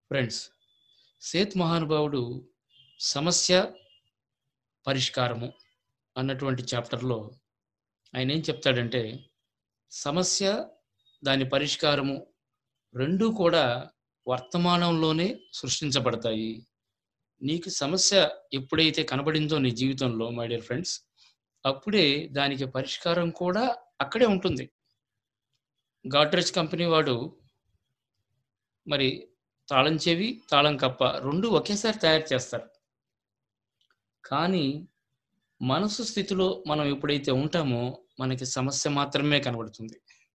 Friends Seth మహానుభావుడు సమస్య పరిష్కారము అన్నటువంటి చాప్టర్లో ఆయన ఏం చెప్తాడంటే సమస్య దాని పరిష్కారము రెండూ కూడా వర్తమానంలోనే సృష్టించబడతాయి నీకు సమస్య ఎప్పుడైతే కనబడిందో నీ జీవితంలో మై డియర్ ఫ్రెండ్స్ అప్పుడే దానికి పరిష్కారం కూడా అక్కడే ఉంటుంది గాడ్రేజ్ కంపెనీ వాడు మరి తాళం చెవి తాళం కప్ప రెండు ఒకేసారి తయారు చేస్తారు కానీ మనసు స్థితిలో మనం ఎప్పుడైతే ఉంటామో మనకి సమస్య మాత్రమే కనబడుతుంది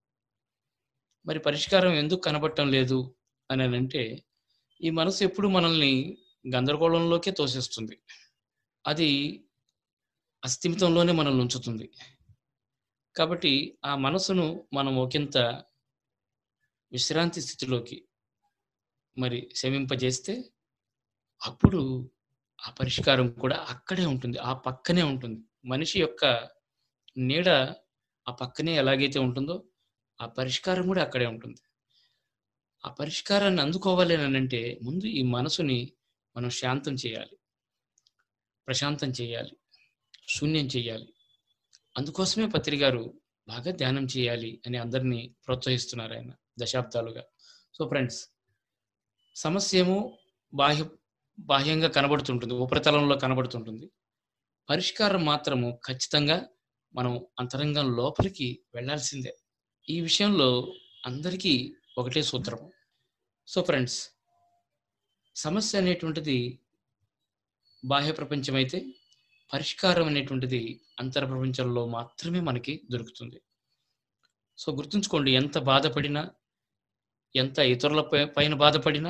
మరి పరిష్కారం ఎందుకు కనబడటం లేదు అని అంటే ఈ మనసు ఎప్పుడు మనల్ని గందరగోళంలోకే తోసేస్తుంది అది అస్థిమితంలోనే మనల్ని ఉంచుతుంది కాబట్టి ఆ మనసును మనం ఒకంత విశ్రాంతి స్థితిలోకి మరి శమింపజేస్తే అప్పుడు ఆ పరిష్కారం కూడా అక్కడే ఉంటుంది ఆ పక్కనే ఉంటుంది మనిషి యొక్క నీడ ఆ పక్కనే ఎలాగైతే ఉంటుందో ఆ పరిష్కారం కూడా అక్కడే ఉంటుంది ఆ పరిష్కారాన్ని అందుకోవాలి అని అంటే ముందు ఈ మనసుని మనం శాంతం చేయాలి ప్రశాంతం చేయాలి శూన్యం చేయాలి అందుకోసమే పత్రి గారు బాగా ధ్యానం చేయాలి అని అందరినీ ప్రోత్సహిస్తున్నారు ఆయన దశాబ్దాలుగా సో ఫ్రెండ్స్ సమస్య ఏమో బాహ్య బాహ్యంగా కనబడుతుంటుంది ఉపరితలంలో కనబడుతుంటుంది పరిష్కారం మాత్రము ఖచ్చితంగా మనం అంతరంగం లోపలికి వెళ్ళాల్సిందే ఈ విషయంలో అందరికీ ఒకటే సూత్రం సో ఫ్రెండ్స్ సమస్య అనేటువంటిది బాహ్య ప్రపంచం అయితే పరిష్కారం అనేటువంటిది అంతర ప్రపంచంలో మాత్రమే మనకి దొరుకుతుంది సో గుర్తుంచుకోండి ఎంత బాధపడినా ఎంత ఇతరుల పై- పైన బాధపడినా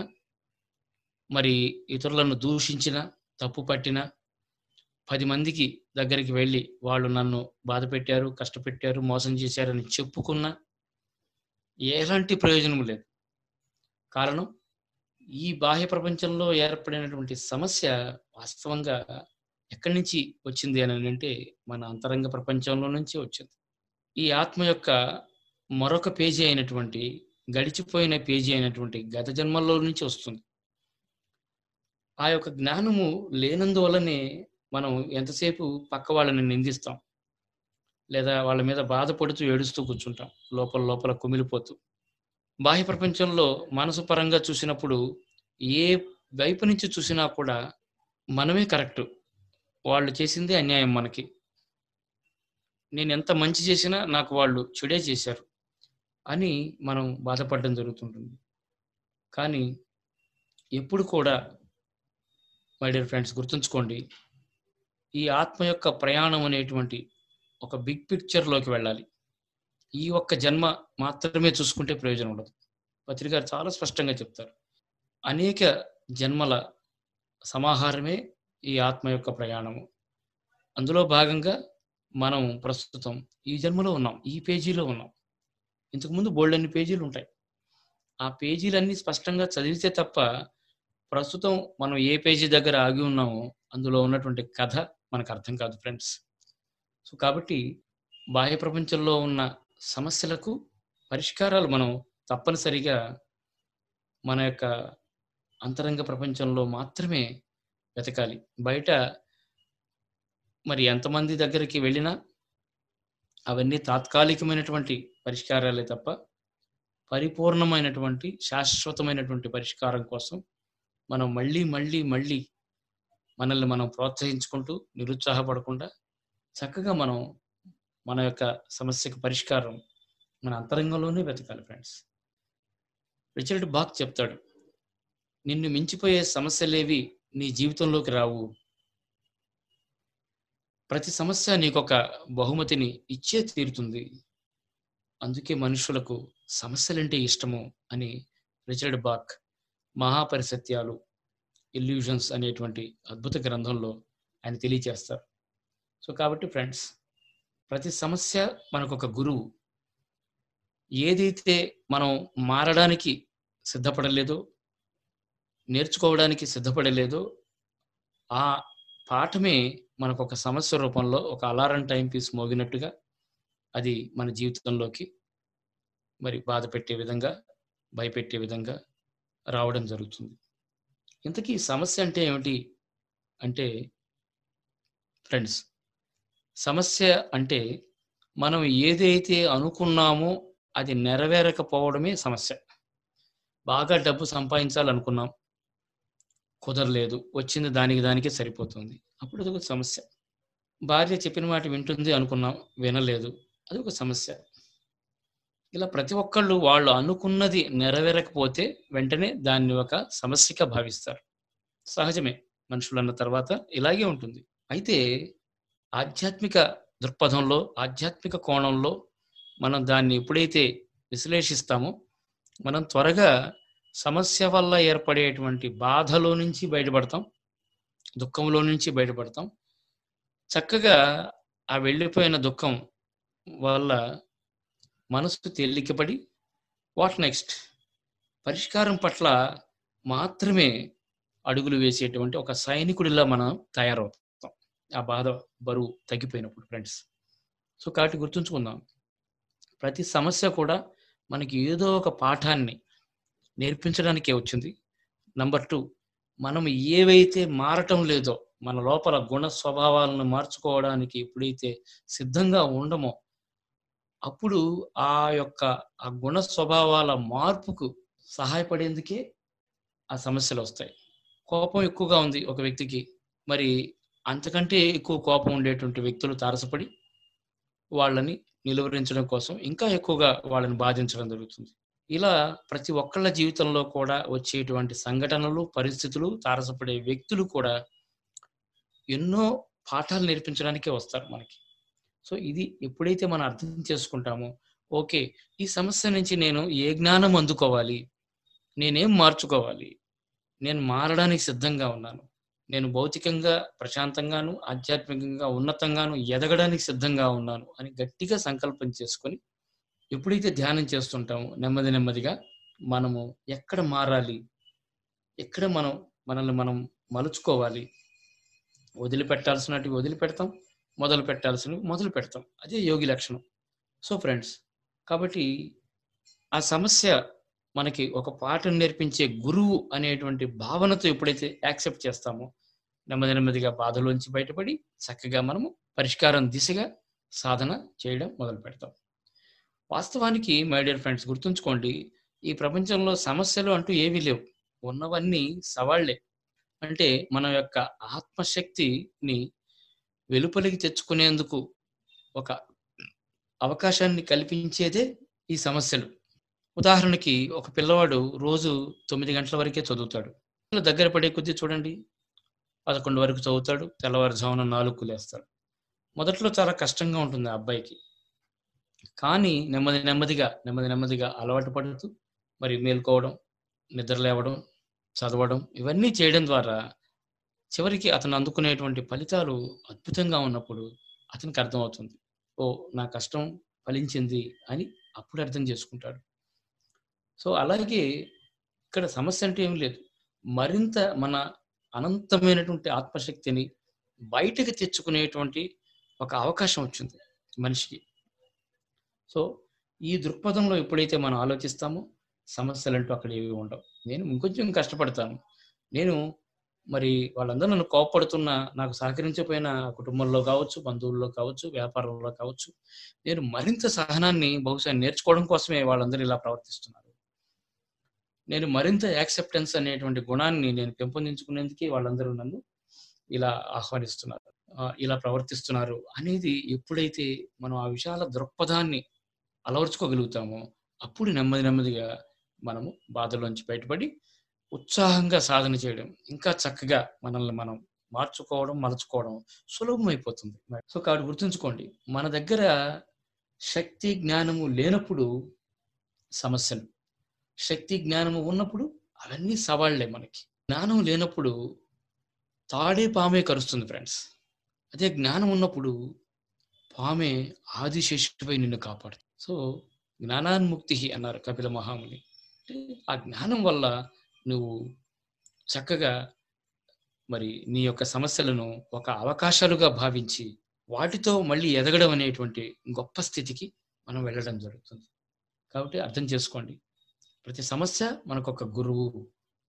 మరి ఇతరులను దూషించిన తప్పు పట్టిన పది మందికి దగ్గరికి వెళ్ళి వాళ్ళు నన్ను బాధ పెట్టారు కష్టపెట్టారు మోసం చేశారని చెప్పుకున్నా ఎలాంటి ప్రయోజనం లేదు కారణం ఈ బాహ్య ప్రపంచంలో ఏర్పడినటువంటి సమస్య వాస్తవంగా ఎక్కడి నుంచి వచ్చింది అని అంటే మన అంతరంగ ప్రపంచంలో నుంచి వచ్చింది ఈ ఆత్మ యొక్క మరొక పేజీ అయినటువంటి గడిచిపోయిన పేజీ అయినటువంటి గత జన్మల్లో నుంచి వస్తుంది ఆ యొక్క జ్ఞానము లేనందువల్లనే మనం ఎంతసేపు పక్క వాళ్ళని నిందిస్తాం లేదా వాళ్ళ మీద బాధపడుతూ ఏడుస్తూ కూర్చుంటాం లోపల లోపల కుమిలిపోతూ బాహ్య ప్రపంచంలో మనసు పరంగా చూసినప్పుడు ఏ వైపు నుంచి చూసినా కూడా మనమే కరెక్ట్ వాళ్ళు చేసిందే అన్యాయం మనకి నేను ఎంత మంచి చేసినా నాకు వాళ్ళు చెడే చేశారు అని మనం బాధపడడం జరుగుతుంటుంది కానీ ఎప్పుడు కూడా మై డియర్ ఫ్రెండ్స్ గుర్తుంచుకోండి ఈ ఆత్మ యొక్క ప్రయాణం అనేటువంటి ఒక బిగ్ పిక్చర్లోకి వెళ్ళాలి ఈ ఒక్క జన్మ మాత్రమే చూసుకుంటే ప్రయోజనం ఉండదు పత్రిక గారు చాలా స్పష్టంగా చెప్తారు అనేక జన్మల సమాహారమే ఈ ఆత్మ యొక్క ప్రయాణము అందులో భాగంగా మనం ప్రస్తుతం ఈ జన్మలో ఉన్నాం ఈ పేజీలో ఉన్నాం ఇంతకుముందు బోల్డ్ పేజీలు ఉంటాయి ఆ పేజీలన్నీ స్పష్టంగా చదివితే తప్ప ప్రస్తుతం మనం ఏ పేజీ దగ్గర ఆగి ఉన్నామో అందులో ఉన్నటువంటి కథ మనకు అర్థం కాదు ఫ్రెండ్స్ సో కాబట్టి బాహ్య ప్రపంచంలో ఉన్న సమస్యలకు పరిష్కారాలు మనం తప్పనిసరిగా మన యొక్క అంతరంగ ప్రపంచంలో మాత్రమే వెతకాలి బయట మరి ఎంతమంది దగ్గరికి వెళ్ళినా అవన్నీ తాత్కాలికమైనటువంటి పరిష్కారాలే తప్ప పరిపూర్ణమైనటువంటి శాశ్వతమైనటువంటి పరిష్కారం కోసం మనం మళ్ళీ మళ్ళీ మళ్ళీ మనల్ని మనం ప్రోత్సహించుకుంటూ నిరుత్సాహపడకుండా చక్కగా మనం మన యొక్క సమస్యకు పరిష్కారం మన అంతరంగంలోనే వెతకాలి ఫ్రెండ్స్ రిచర్డ్ బాక్ చెప్తాడు నిన్ను మించిపోయే సమస్యలేవి నీ జీవితంలోకి రావు ప్రతి సమస్య నీకొక బహుమతిని ఇచ్చే తీరుతుంది అందుకే మనుషులకు సమస్యలంటే ఇష్టము అని రిచర్డ్ బాక్ మహాపరిసత్యాలు ఇల్యూషన్స్ అనేటువంటి అద్భుత గ్రంథంలో ఆయన తెలియచేస్తారు సో కాబట్టి ఫ్రెండ్స్ ప్రతి సమస్య మనకు ఒక గురువు ఏదైతే మనం మారడానికి సిద్ధపడలేదో నేర్చుకోవడానికి సిద్ధపడలేదో ఆ పాఠమే మనకు ఒక సమస్య రూపంలో ఒక అలారం టైం పీస్ మోగినట్టుగా అది మన జీవితంలోకి మరి బాధ పెట్టే విధంగా భయపెట్టే విధంగా రావడం జరుగుతుంది ఇంతకీ సమస్య అంటే ఏమిటి అంటే ఫ్రెండ్స్ సమస్య అంటే మనం ఏదైతే అనుకున్నామో అది నెరవేరకపోవడమే సమస్య బాగా డబ్బు సంపాదించాలనుకున్నాం కుదరలేదు వచ్చింది దానికి దానికే సరిపోతుంది అప్పుడు అది ఒక సమస్య భార్య చెప్పిన మాట వింటుంది అనుకున్నాం వినలేదు అది ఒక సమస్య ఇలా ప్రతి ఒక్కళ్ళు వాళ్ళు అనుకున్నది నెరవేరకపోతే వెంటనే దాన్ని ఒక సమస్యగా భావిస్తారు సహజమే మనుషులు అన్న తర్వాత ఇలాగే ఉంటుంది అయితే ఆధ్యాత్మిక దృక్పథంలో ఆధ్యాత్మిక కోణంలో మనం దాన్ని ఎప్పుడైతే విశ్లేషిస్తామో మనం త్వరగా సమస్య వల్ల ఏర్పడేటువంటి బాధలో నుంచి బయటపడతాం దుఃఖంలో నుంచి బయటపడతాం చక్కగా ఆ వెళ్ళిపోయిన దుఃఖం వల్ల మనసు తేలికపడి వాట్ నెక్స్ట్ పరిష్కారం పట్ల మాత్రమే అడుగులు వేసేటువంటి ఒక సైనికుడిలా మనం తయారవుతాం ఆ బాధ బరువు తగ్గిపోయినప్పుడు ఫ్రెండ్స్ సో కాబట్టి గుర్తుంచుకుందాం ప్రతి సమస్య కూడా మనకి ఏదో ఒక పాఠాన్ని నేర్పించడానికే వచ్చింది నంబర్ టూ మనం ఏవైతే మారటం లేదో మన లోపల గుణ స్వభావాలను మార్చుకోవడానికి ఎప్పుడైతే సిద్ధంగా ఉండమో అప్పుడు ఆ యొక్క ఆ గుణ స్వభావాల మార్పుకు సహాయపడేందుకే ఆ సమస్యలు వస్తాయి కోపం ఎక్కువగా ఉంది ఒక వ్యక్తికి మరి అంతకంటే ఎక్కువ కోపం ఉండేటువంటి వ్యక్తులు తారసపడి వాళ్ళని నిలువరించడం కోసం ఇంకా ఎక్కువగా వాళ్ళని బాధించడం జరుగుతుంది ఇలా ప్రతి ఒక్కళ్ళ జీవితంలో కూడా వచ్చేటువంటి సంఘటనలు పరిస్థితులు తారసపడే వ్యక్తులు కూడా ఎన్నో పాఠాలు నేర్పించడానికే వస్తారు మనకి సో ఇది ఎప్పుడైతే మనం అర్థం చేసుకుంటామో ఓకే ఈ సమస్య నుంచి నేను ఏ జ్ఞానం అందుకోవాలి నేనేం మార్చుకోవాలి నేను మారడానికి సిద్ధంగా ఉన్నాను నేను భౌతికంగా ప్రశాంతంగాను ఆధ్యాత్మికంగా ఉన్నతంగాను ఎదగడానికి సిద్ధంగా ఉన్నాను అని గట్టిగా సంకల్పం చేసుకొని ఎప్పుడైతే ధ్యానం చేస్తుంటామో నెమ్మది నెమ్మదిగా మనము ఎక్కడ మారాలి ఎక్కడ మనం మనల్ని మనం మలుచుకోవాలి వదిలిపెట్టాల్సినవి వదిలిపెడతాం మొదలు పెట్టాల్సినవి మొదలు పెడతాం అదే యోగి లక్షణం సో ఫ్రెండ్స్ కాబట్టి ఆ సమస్య మనకి ఒక పాఠం నేర్పించే గురువు అనేటువంటి భావనతో ఎప్పుడైతే యాక్సెప్ట్ చేస్తామో నెమ్మది నెమ్మదిగా బాధలోంచి బయటపడి చక్కగా మనము పరిష్కారం దిశగా సాధన చేయడం మొదలు పెడతాం వాస్తవానికి మై డియర్ ఫ్రెండ్స్ గుర్తుంచుకోండి ఈ ప్రపంచంలో సమస్యలు అంటూ ఏమీ లేవు ఉన్నవన్నీ సవాళ్లే అంటే మన యొక్క ఆత్మశక్తిని వెలుపలికి తెచ్చుకునేందుకు ఒక అవకాశాన్ని కల్పించేదే ఈ సమస్యలు ఉదాహరణకి ఒక పిల్లవాడు రోజు తొమ్మిది గంటల వరకే చదువుతాడు దగ్గర పడే కొద్దీ చూడండి పదకొండు వరకు చదువుతాడు తెల్లవారుజామున నాలుగు లేస్తాడు మొదట్లో చాలా కష్టంగా ఉంటుంది ఆ అబ్బాయికి కానీ నెమ్మది నెమ్మదిగా నెమ్మది నెమ్మదిగా అలవాటు పడుతూ మరి మేల్కోవడం నిద్ర లేవడం చదవడం ఇవన్నీ చేయడం ద్వారా చివరికి అతను అందుకునేటువంటి ఫలితాలు అద్భుతంగా ఉన్నప్పుడు అతనికి అర్థమవుతుంది ఓ నా కష్టం ఫలించింది అని అప్పుడు అర్థం చేసుకుంటాడు సో అలాగే ఇక్కడ సమస్య అంటే ఏం లేదు మరింత మన అనంతమైనటువంటి ఆత్మశక్తిని బయటకు తెచ్చుకునేటువంటి ఒక అవకాశం వచ్చింది మనిషికి సో ఈ దృక్పథంలో ఎప్పుడైతే మనం ఆలోచిస్తామో సమస్యలు అంటూ అక్కడ ఏవి ఉండవు నేను ఇంకొంచెం కష్టపడతాను నేను మరి వాళ్ళందరూ నన్ను కోపడుతున్నా నాకు సహకరించకపోయిన కుటుంబంలో కావచ్చు బంధువుల్లో కావచ్చు వ్యాపారంలో కావచ్చు నేను మరింత సహనాన్ని బహుశా నేర్చుకోవడం కోసమే వాళ్ళందరూ ఇలా ప్రవర్తిస్తున్నారు నేను మరింత యాక్సెప్టెన్స్ అనేటువంటి గుణాన్ని నేను పెంపొందించుకునేందుకే వాళ్ళందరూ నన్ను ఇలా ఆహ్వానిస్తున్నారు ఇలా ప్రవర్తిస్తున్నారు అనేది ఎప్పుడైతే మనం ఆ విశాల దృక్పథాన్ని అలవర్చుకోగలుగుతామో అప్పుడు నెమ్మది నెమ్మదిగా మనము బాధలోంచి బయటపడి ఉత్సాహంగా సాధన చేయడం ఇంకా చక్కగా మనల్ని మనం మార్చుకోవడం మలుచుకోవడం సులభం అయిపోతుంది సో కాబట్టి గుర్తుంచుకోండి మన దగ్గర శక్తి జ్ఞానము లేనప్పుడు సమస్యలు శక్తి జ్ఞానము ఉన్నప్పుడు అవన్నీ సవాళ్లే మనకి జ్ఞానం లేనప్పుడు తాడే పామే కరుస్తుంది ఫ్రెండ్స్ అదే జ్ఞానం ఉన్నప్పుడు పామే ఆదిశేషుపై నిన్ను కాపాడు సో జ్ఞానాన్ముక్తి అన్నారు కపిల మహాముని అంటే ఆ జ్ఞానం వల్ల నువ్వు చక్కగా మరి నీ యొక్క సమస్యలను ఒక అవకాశాలుగా భావించి వాటితో మళ్ళీ ఎదగడం అనేటువంటి గొప్ప స్థితికి మనం వెళ్ళడం జరుగుతుంది కాబట్టి అర్థం చేసుకోండి ప్రతి సమస్య మనకు ఒక గురువు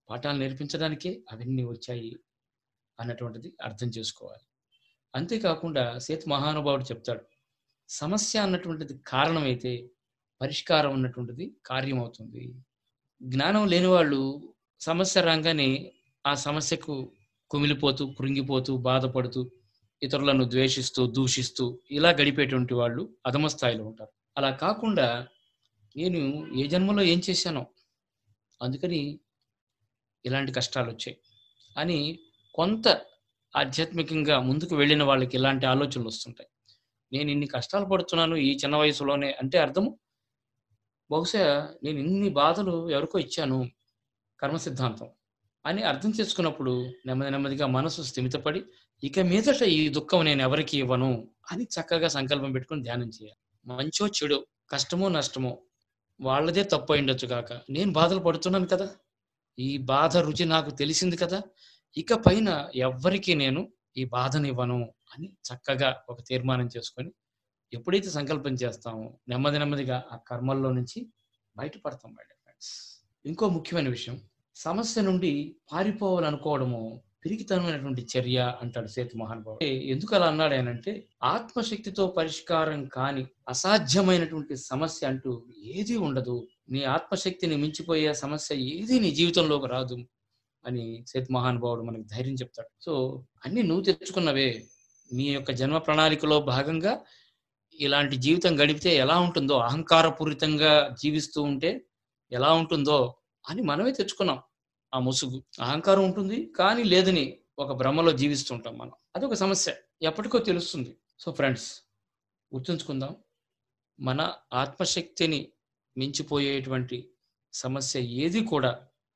పాఠాలు నేర్పించడానికే అవన్నీ వచ్చాయి అన్నటువంటిది అర్థం చేసుకోవాలి అంతేకాకుండా సేతు మహానుభావుడు చెప్తాడు సమస్య అన్నటువంటిది కారణమైతే పరిష్కారం అన్నటువంటిది కార్యం అవుతుంది జ్ఞానం లేని వాళ్ళు సమస్య రాగానే ఆ సమస్యకు కుమిలిపోతూ కృంగిపోతూ బాధపడుతూ ఇతరులను ద్వేషిస్తూ దూషిస్తూ ఇలా గడిపేటువంటి వాళ్ళు అధమ స్థాయిలో ఉంటారు అలా కాకుండా నేను ఏ జన్మలో ఏం చేశానో అందుకని ఇలాంటి కష్టాలు వచ్చాయి అని కొంత ఆధ్యాత్మికంగా ముందుకు వెళ్ళిన వాళ్ళకి ఇలాంటి ఆలోచనలు వస్తుంటాయి నేను ఇన్ని కష్టాలు పడుతున్నాను ఈ చిన్న వయసులోనే అంటే అర్థము బహుశా నేను ఇన్ని బాధలు ఎవరికో ఇచ్చాను కర్మ సిద్ధాంతం అని అర్థం చేసుకున్నప్పుడు నెమ్మది నెమ్మదిగా మనసు స్థిమితపడి ఇక మీదట ఈ దుఃఖం నేను ఎవరికి ఇవ్వను అని చక్కగా సంకల్పం పెట్టుకొని ధ్యానం చేయాలి మంచో చెడు కష్టమో నష్టమో వాళ్ళదే తప్పు అయిండొచ్చు కాక నేను బాధలు పడుతున్నాను కదా ఈ బాధ రుచి నాకు తెలిసింది కదా ఇక పైన ఎవ్వరికి నేను ఈ బాధనివ్వను అని చక్కగా ఒక తీర్మానం చేసుకొని ఎప్పుడైతే సంకల్పం చేస్తామో నెమ్మది నెమ్మదిగా ఆ కర్మల్లో నుంచి బయటపడతాం మై ఫ్రెండ్స్ ఇంకో ముఖ్యమైన విషయం సమస్య నుండి పారిపోవాలనుకోవడము పిరికితనమైనటువంటి చర్య అంటాడు సేతు మహానుభావుడు ఏ, ఎందుకు అలా అన్నాడు ఆయనంటే ఆత్మశక్తితో పరిష్కారం కాని అసాధ్యమైనటువంటి సమస్య అంటూ ఏదీ ఉండదు నీ ఆత్మశక్తిని మించిపోయే సమస్య ఏది నీ జీవితంలోకి రాదు అని సేతు మహానుభావుడు మనకి ధైర్యం చెప్తాడు సో అన్ని నువ్వు తెచ్చుకున్నవే నీ యొక్క జన్మ ప్రణాళికలో భాగంగా ఇలాంటి జీవితం గడిపితే ఎలా ఉంటుందో అహంకారపూరితంగా జీవిస్తూ ఉంటే ఎలా ఉంటుందో అని మనమే తెచ్చుకున్నాం ఆ ముసుగు అహంకారం ఉంటుంది కానీ లేదని ఒక భ్రమలో జీవిస్తుంటాం మనం అదొక సమస్య ఎప్పటికో తెలుస్తుంది సో ఫ్రెండ్స్ గుర్తుంచుకుందాం మన ఆత్మశక్తిని మించిపోయేటువంటి సమస్య ఏది కూడా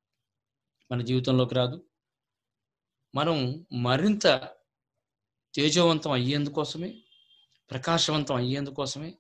మన జీవితంలోకి రాదు మనం మరింత తేజోవంతం అయ్యేందుకోసమే ప్రకాశవంతం అయ్యేందుకోసమే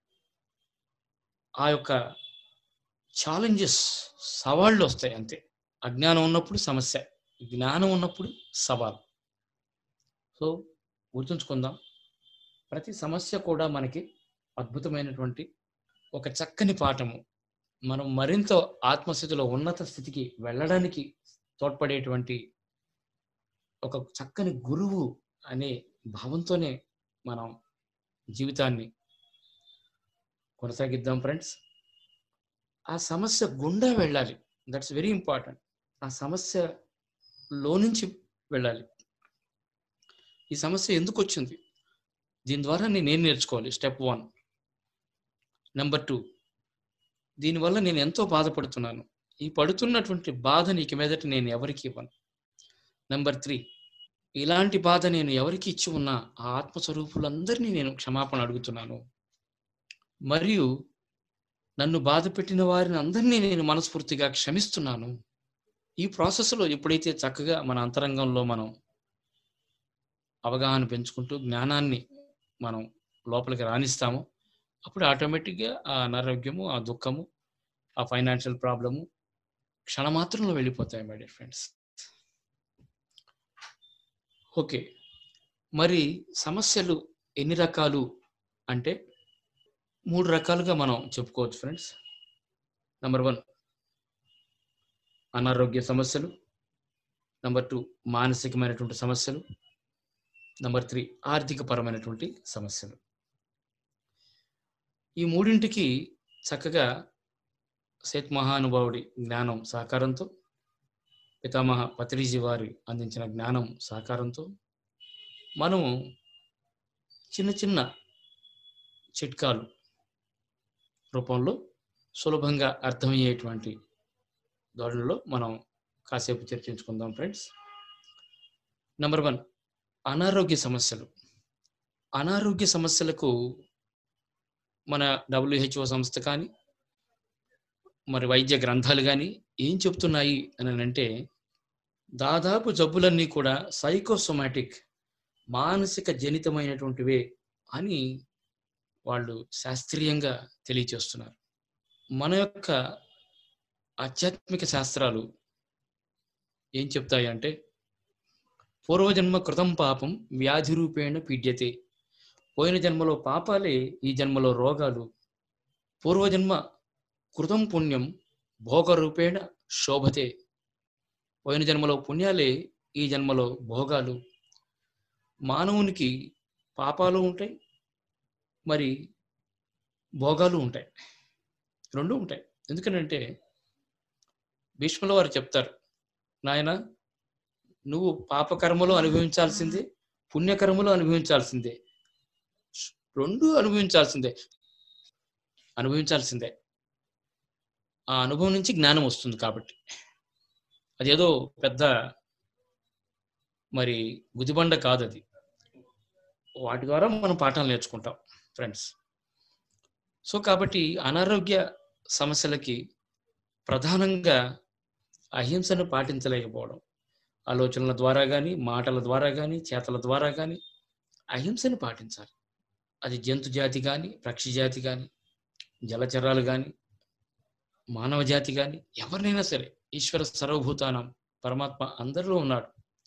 ఆ యొక్క ఛాలెంజెస్ సవాళ్ళు వస్తాయి అంతే అజ్ఞానం ఉన్నప్పుడు సమస్య జ్ఞానం ఉన్నప్పుడు సవాల్ సో గుర్తుంచుకుందాం ప్రతి సమస్య కూడా మనకి అద్భుతమైనటువంటి ఒక చక్కని పాఠము మనం మరింత ఆత్మస్థితిలో ఉన్నత స్థితికి వెళ్ళడానికి తోడ్పడేటువంటి ఒక చక్కని గురువు అనే భావంతోనే మనం జీవితాన్ని కొనసాగిద్దాం ఫ్రెండ్స్ ఆ సమస్య గుండా వెళ్ళాలి దట్స్ వెరీ ఇంపార్టెంట్ ఆ సమస్యలో నుంచి వెళ్ళాలి ఈ సమస్య ఎందుకు వచ్చింది దీని ద్వారా నేను ఏం నేర్చుకోవాలి స్టెప్ వన్ నెంబర్ టూ దీనివల్ల నేను ఎంతో బాధపడుతున్నాను ఈ పడుతున్నటువంటి బాధ నీకు మీదట నేను ఎవరికి ఇవ్వను నెంబర్ త్రీ ఇలాంటి బాధ నేను ఎవరికి ఇచ్చి ఉన్నా ఆ ఆత్మస్వరూపులందరినీ నేను క్షమాపణ అడుగుతున్నాను మరియు నన్ను బాధ పెట్టిన వారిని అందరినీ నేను మనస్ఫూర్తిగా క్షమిస్తున్నాను ఈ ప్రాసెస్లో ఎప్పుడైతే చక్కగా మన అంతరంగంలో మనం అవగాహన పెంచుకుంటూ జ్ఞానాన్ని మనం లోపలికి రాణిస్తామో అప్పుడు ఆటోమేటిక్గా ఆ అనారోగ్యము ఆ దుఃఖము ఆ ఫైనాన్షియల్ ప్రాబ్లము క్షణమాత్రంలో వెళ్ళిపోతాయి మై డియర్ ఫ్రెండ్స్ ఓకే మరి సమస్యలు ఎన్ని రకాలు అంటే మూడు రకాలుగా మనం చెప్పుకోవచ్చు ఫ్రెండ్స్ నెంబర్ వన్ అనారోగ్య సమస్యలు నెంబర్ టూ మానసికమైనటువంటి సమస్యలు నెంబర్ త్రీ ఆర్థిక పరమైనటువంటి సమస్యలు ఈ మూడింటికి చక్కగా సేత్ మహానుభావుడి జ్ఞానం సహకారంతో పితామహ పత్రిజీ వారి అందించిన జ్ఞానం సహకారంతో మనము చిన్న చిన్న చిట్కాలు రూపంలో సులభంగా అర్థమయ్యేటువంటి ధోరణిలో మనం కాసేపు చర్చించుకుందాం ఫ్రెండ్స్ నెంబర్ వన్ అనారోగ్య సమస్యలు అనారోగ్య సమస్యలకు మన డబ్ల్యూహెచ్ఓ సంస్థ కానీ మరి వైద్య గ్రంథాలు కానీ ఏం చెప్తున్నాయి అని అంటే దాదాపు జబ్బులన్నీ కూడా సైకోసోమాటిక్ మానసిక జనితమైనటువంటివే అని వాళ్ళు శాస్త్రీయంగా తెలియచేస్తున్నారు మన యొక్క ఆధ్యాత్మిక శాస్త్రాలు ఏం చెప్తాయి అంటే పూర్వజన్మ కృతం పాపం వ్యాధి రూపేణ పీడ్యతే పోయిన జన్మలో పాపాలే ఈ జన్మలో రోగాలు పూర్వజన్మ కృతం పుణ్యం భోగరూపేణ శోభతే పోయిన జన్మలో పుణ్యాలే ఈ జన్మలో భోగాలు మానవునికి పాపాలు ఉంటాయి మరి భోగాలు ఉంటాయి రెండు ఉంటాయి ఎందుకంటే భీష్ముల వారు చెప్తారు నాయన నువ్వు పాపకర్మలు అనుభవించాల్సిందే పుణ్యకర్మలు అనుభవించాల్సిందే రెండు అనుభవించాల్సిందే అనుభవించాల్సిందే ఆ అనుభవం నుంచి జ్ఞానం వస్తుంది కాబట్టి అదేదో పెద్ద మరి గుదిబండ కాదు అది వాటి ద్వారా మనం పాఠాలు నేర్చుకుంటాం ఫ్రెండ్స్ సో కాబట్టి అనారోగ్య సమస్యలకి ప్రధానంగా అహింసను పాటించలేకపోవడం ఆలోచనల ద్వారా కానీ మాటల ద్వారా కానీ చేతల ద్వారా కానీ అహింసను పాటించాలి అది జంతు జాతి కానీ పక్షి జాతి కానీ జలచరాలు కానీ మానవ జాతి కానీ ఎవరినైనా సరే ఈశ్వర సర్వభూతానం పరమాత్మ అందరిలో ఉన్నాడు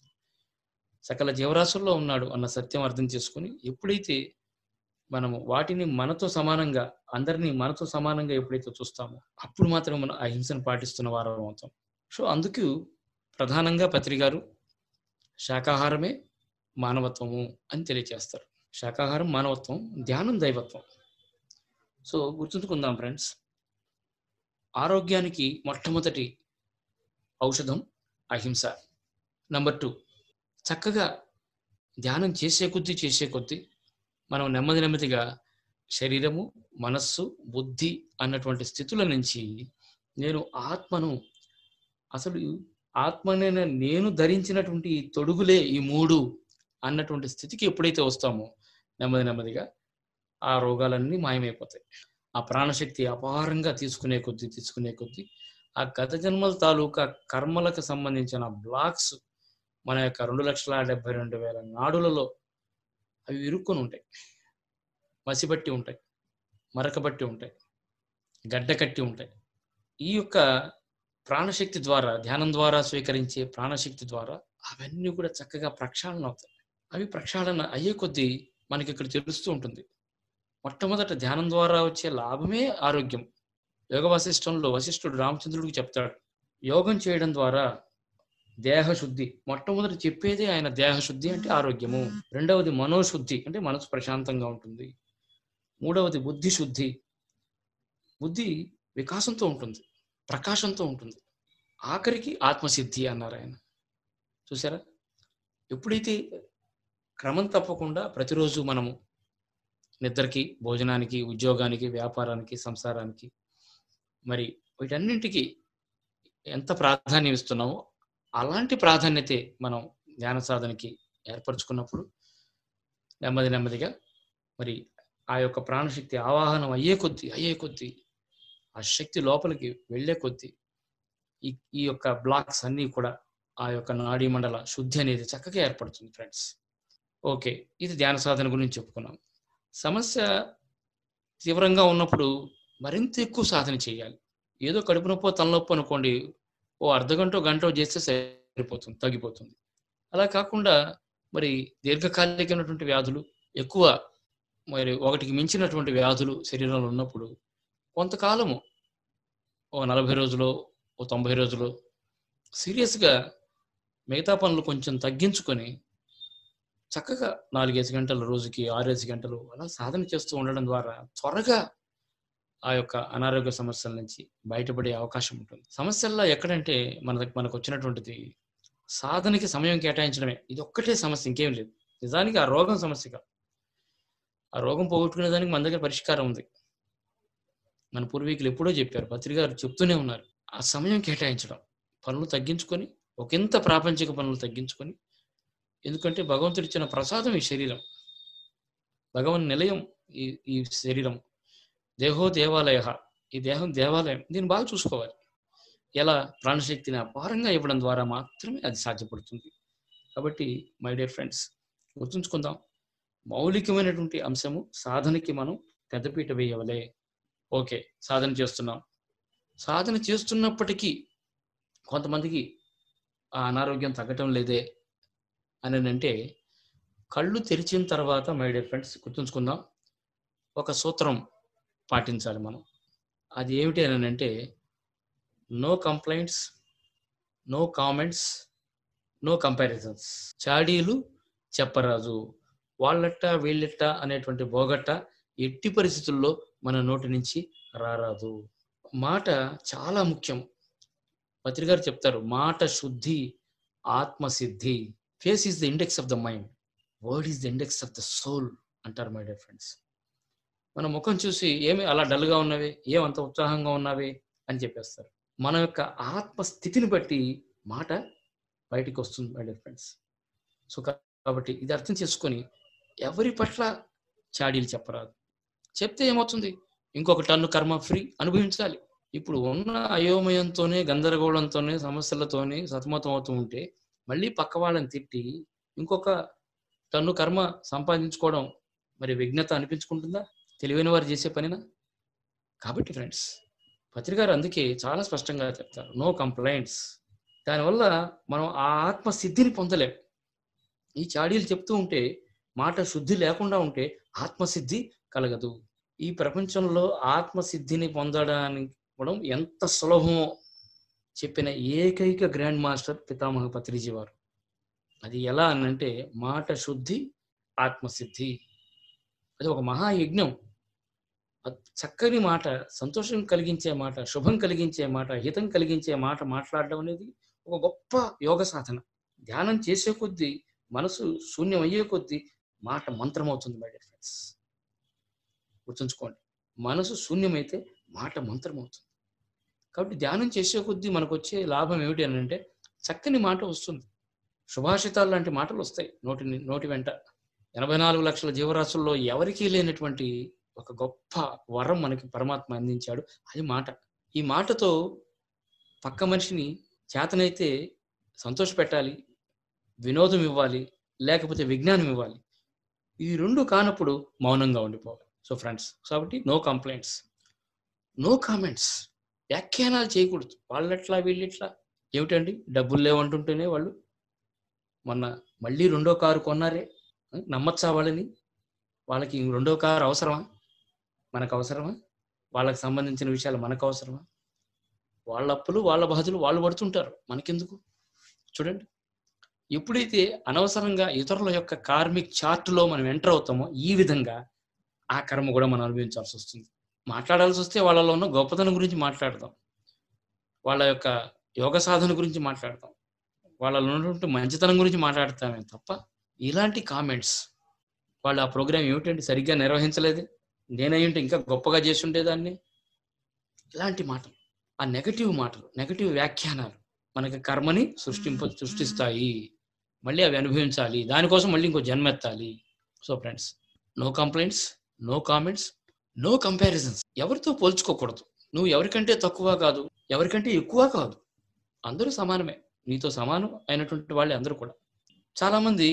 సకల జీవరాశుల్లో ఉన్నాడు అన్న సత్యం అర్థం చేసుకుని ఎప్పుడైతే మనము వాటిని మనతో సమానంగా అందరినీ మనతో సమానంగా ఎప్పుడైతే చూస్తామో అప్పుడు మాత్రం మనం అహింసను పాటిస్తున్న వారం అవుతాం సో అందుకు ప్రధానంగా పత్రి గారు శాకాహారమే మానవత్వము అని తెలియజేస్తారు శాకాహారం మానవత్వం ధ్యానం దైవత్వం సో గుర్తుంచుకుందాం ఫ్రెండ్స్ ఆరోగ్యానికి మొట్టమొదటి ఔషధం అహింస నంబర్ టూ చక్కగా ధ్యానం చేసే కొద్దీ చేసే కొద్దీ మనం నెమ్మది నెమ్మదిగా శరీరము మనస్సు బుద్ధి అన్నటువంటి స్థితుల నుంచి నేను ఆత్మను అసలు ఆత్మనైన నేను ధరించినటువంటి ఈ తొడుగులే ఈ మూడు అన్నటువంటి స్థితికి ఎప్పుడైతే వస్తామో నెమ్మది నెమ్మదిగా ఆ రోగాలన్నీ మాయమైపోతాయి ఆ ప్రాణశక్తి అపారంగా తీసుకునే కొద్దీ తీసుకునే కొద్దీ ఆ గత జన్మల తాలూకా కర్మలకు సంబంధించిన బ్లాక్స్ మన యొక్క రెండు లక్షల డెబ్బై రెండు వేల నాడులలో అవి ఇరుక్కొని ఉంటాయి మసిబట్టి ఉంటాయి మరకబట్టి ఉంటాయి గడ్డ కట్టి ఉంటాయి ఈ యొక్క ప్రాణశక్తి ద్వారా ధ్యానం ద్వారా స్వీకరించే ప్రాణశక్తి ద్వారా అవన్నీ కూడా చక్కగా ప్రక్షాళన అవుతాయి అవి ప్రక్షాళన అయ్యే కొద్దీ మనకి ఇక్కడ తెలుస్తూ ఉంటుంది మొట్టమొదట ధ్యానం ద్వారా వచ్చే లాభమే ఆరోగ్యం యోగ వశిష్టంలో వశిష్ఠుడు రామచంద్రుడికి చెప్తాడు యోగం చేయడం ద్వారా దేహశుద్ధి మొట్టమొదటి చెప్పేదే ఆయన దేహశుద్ధి అంటే ఆరోగ్యము రెండవది మనోశుద్ధి అంటే మనసు ప్రశాంతంగా ఉంటుంది మూడవది బుద్ధి శుద్ధి బుద్ధి వికాసంతో ఉంటుంది ప్రకాశంతో ఉంటుంది ఆఖరికి ఆత్మసిద్ధి అన్నారు ఆయన చూసారా ఎప్పుడైతే క్రమం తప్పకుండా ప్రతిరోజు మనము నిద్రకి భోజనానికి ఉద్యోగానికి వ్యాపారానికి సంసారానికి మరి వీటన్నింటికి ఎంత ప్రాధాన్యం ఇస్తున్నామో అలాంటి ప్రాధాన్యతే మనం ధ్యాన సాధనకి ఏర్పరచుకున్నప్పుడు నెమ్మది నెమ్మదిగా మరి ఆ యొక్క ప్రాణశక్తి ఆవాహనం అయ్యే కొద్దీ అయ్యే కొద్దీ ఆ శక్తి లోపలికి వెళ్ళే కొద్దీ ఈ ఈ యొక్క బ్లాక్స్ అన్నీ కూడా ఆ యొక్క నాడీ మండల శుద్ధి అనేది చక్కగా ఏర్పడుతుంది ఫ్రెండ్స్ ఓకే ఇది ధ్యాన సాధన గురించి చెప్పుకున్నాం సమస్య తీవ్రంగా ఉన్నప్పుడు మరింత ఎక్కువ సాధన చేయాలి ఏదో కడుపు నొప్పో తలనొప్పి అనుకోండి ఓ అర్ధ గంట గంట చేస్తే సరిపోతుంది తగ్గిపోతుంది అలా కాకుండా మరి దీర్ఘకాలికమైనటువంటి వ్యాధులు ఎక్కువ మరి ఒకటికి మించినటువంటి వ్యాధులు శరీరంలో ఉన్నప్పుడు కొంతకాలము ఓ నలభై రోజులు ఓ తొంభై రోజులు సీరియస్గా మిగతా పనులు కొంచెం తగ్గించుకొని చక్కగా నాలుగేసి గంటలు రోజుకి ఆరేసి గంటలు అలా సాధన చేస్తూ ఉండడం ద్వారా త్వరగా ఆ యొక్క అనారోగ్య సమస్యల నుంచి బయటపడే అవకాశం ఉంటుంది సమస్యల్లో ఎక్కడంటే మన మనకు వచ్చినటువంటిది సాధనకి సమయం కేటాయించడమే ఇది ఒక్కటే సమస్య ఇంకేం లేదు నిజానికి ఆ రోగం సమస్య కాదు ఆ రోగం పోగొట్టుకునే దానికి మన దగ్గర పరిష్కారం ఉంది మన పూర్వీకులు ఎప్పుడో చెప్పారు పత్రిక గారు చెప్తూనే ఉన్నారు ఆ సమయం కేటాయించడం పనులు తగ్గించుకొని ఒకంత ప్రాపంచిక పనులు తగ్గించుకొని ఎందుకంటే భగవంతుడు ఇచ్చిన ప్రసాదం ఈ శరీరం భగవన్ నిలయం ఈ ఈ శరీరం దేహో దేవాలయ ఈ దేహం దేవాలయం దీన్ని బాగా చూసుకోవాలి ఎలా ప్రాణశక్తిని అపారంగా ఇవ్వడం ద్వారా మాత్రమే అది సాధ్యపడుతుంది కాబట్టి మై డియర్ ఫ్రెండ్స్ గుర్తుంచుకుందాం మౌలికమైనటువంటి అంశము సాధనకి మనం పెద్దపీట వేయవలే ఓకే సాధన చేస్తున్నాం సాధన చేస్తున్నప్పటికీ కొంతమందికి ఆ అనారోగ్యం తగ్గటం లేదే అని అంటే కళ్ళు తెరిచిన తర్వాత మై డియర్ ఫ్రెండ్స్ గుర్తుంచుకుందాం ఒక సూత్రం పాటించాలి మనం అది ఏమిటి అని అంటే no complaints no comments no comparisons చాడీలు చెప్పరాదు వాళ్ళట్ట వీళ్ళట్ట అనేటువంటి బోగట్ట ఎట్టి పరిస్థితుల్లో మన నోటి నుంచి రారాదు మాట చాలా ముఖ్యం పత్రికారు చెప్తారు మాట శుద్ధి ఆత్మసిద్ధి face is the index of the mind word is the index of the soul అంటారు మై డియర్ ఫ్రెండ్స్ మన ముఖం చూసి ఏమి అలా డల్గా ఉన్నవి ఏమంత ఉత్సాహంగా ఉన్నవి అని చెప్పేస్తారు మన యొక్క ఆత్మ స్థితిని బట్టి మాట బయటికి వస్తుంది మై డియర్ ఫ్రెండ్స్ సో కాబట్టి ఇది అర్థం చేసుకొని ఎవరి పట్ల చాడీలు చెప్పరాదు చెప్తే ఏమవుతుంది ఇంకొక టన్ను కర్మ ఫ్రీ అనుభవించాలి ఇప్పుడు ఉన్న అయోమయంతోనే గందరగోళంతోనే సమస్యలతోనే సతమతం అవుతూ ఉంటే మళ్ళీ పక్క వాళ్ళని తిట్టి ఇంకొక టన్ను కర్మ సంపాదించుకోవడం మరి విఘ్నత అనిపించుకుంటుందా తెలివైన వారు చేసే పనినా కాబట్టి ఫ్రెండ్స్ పత్రికారు అందుకే చాలా స్పష్టంగా చెప్తారు నో కంప్లైంట్స్ దానివల్ల మనం ఆ ఆత్మ సిద్ధిని పొందలేం ఈ చాడీలు చెప్తూ ఉంటే మాట శుద్ధి లేకుండా ఉంటే ఆత్మసిద్ధి కలగదు ఈ ప్రపంచంలో ఆత్మసిద్ధిని పొందడానికి కూడా ఎంత సులభమో చెప్పిన ఏకైక గ్రాండ్ మాస్టర్ పితామహ పత్రిజీ వారు అది ఎలా అనంటే మాట శుద్ధి ఆత్మసిద్ధి అది ఒక మహాయజ్ఞం అద్- చక్కని మాట సంతోషం కలిగించే మాట శుభం కలిగించే మాట హితం కలిగించే మాట మాట్లాడడం అనేది ఒక గొప్ప యోగ సాధన ధ్యానం చేసే కొద్దీ మనసు శూన్యం అయ్యే కొద్దీ మాట మంత్రం అవుతుంది మై డియర్ ఫ్రెండ్స్ గుర్తుంచుకోండి మనసు శూన్యమైతే మాట మంత్రం అవుతుంది కాబట్టి ధ్యానం చేసే కొద్దీ మనకు వచ్చే లాభం ఏమిటి అని అంటే చక్కని మాట వస్తుంది సుభాషితాలు లాంటి మాటలు వస్తాయి నోటి నోటి వెంట ఎనభై నాలుగు లక్షల జీవరాశుల్లో ఎవరికీ లేనటువంటి ఒక గొప్ప వరం మనకి పరమాత్మ అందించాడు అది మాట ఈ మాటతో పక్క మనిషిని చేతనైతే సంతోష పెట్టాలి వినోదం ఇవ్వాలి లేకపోతే విజ్ఞానం ఇవ్వాలి ఈ రెండు కానప్పుడు మౌనంగా ఉండిపోవాలి సో ఫ్రెండ్స్ కాబట్టి నో కంప్లైంట్స్ నో కామెంట్స్ వ్యాఖ్యానాలు చేయకూడదు వాళ్ళెట్లా వీళ్ళెట్లా ఏమిటండి డబ్బులు లేవంటుంటేనే వాళ్ళు మొన్న మళ్ళీ రెండో కారు కొన్నారే ఆ, నమ్మచ్చా వాళ్ళని వాళ్ళకి రెండో కారు అవసరమా మనకు అవసరమా వాళ్ళకి సంబంధించిన విషయాలు మనకు అవసరమా వాళ్ళ అప్పులు వాళ్ళ బాధలు వాళ్ళు పడుతుంటారు మనకెందుకు చూడండి ఎప్పుడైతే అనవసరంగా ఇతరుల యొక్క కార్మిక్ చార్ట్లో మనం ఎంటర్ అవుతామో ఈ విధంగా ఆ కర్మ కూడా మనం అనుభవించాల్సి వస్తుంది మాట్లాడాల్సి వస్తే వాళ్ళలో ఉన్న గొప్పతనం గురించి మాట్లాడదాం వాళ్ళ యొక్క యోగ సాధన గురించి మాట్లాడతాం వాళ్ళలో ఉన్నటువంటి మంచితనం గురించి మాట్లాడతామే తప్ప ఇలాంటి కామెంట్స్ వాళ్ళు ఆ ప్రోగ్రామ్ ఏమిటంటే సరిగ్గా నిర్వహించలేదు నేనయ్యుంటే ఇంకా గొప్పగా చేసి ఉండేదాన్ని ఇలాంటి మాటలు ఆ నెగటివ్ మాటలు నెగటివ్ వ్యాఖ్యానాలు మనకి కర్మని సృష్టింప సృష్టిస్తాయి మళ్ళీ అవి అనుభవించాలి దానికోసం మళ్ళీ ఇంకో జన్మెత్తాలి so friends no complaints no comments no comparisons ఎవరితో పోల్చుకోకూడదు నువ్వు ఎవరికంటే తక్కువ కాదు ఎవరికంటే ఎక్కువ కాదు అందరూ సమానమే నీతో సమానం అయినటువంటి వాళ్ళే అందరూ కూడా చాలామంది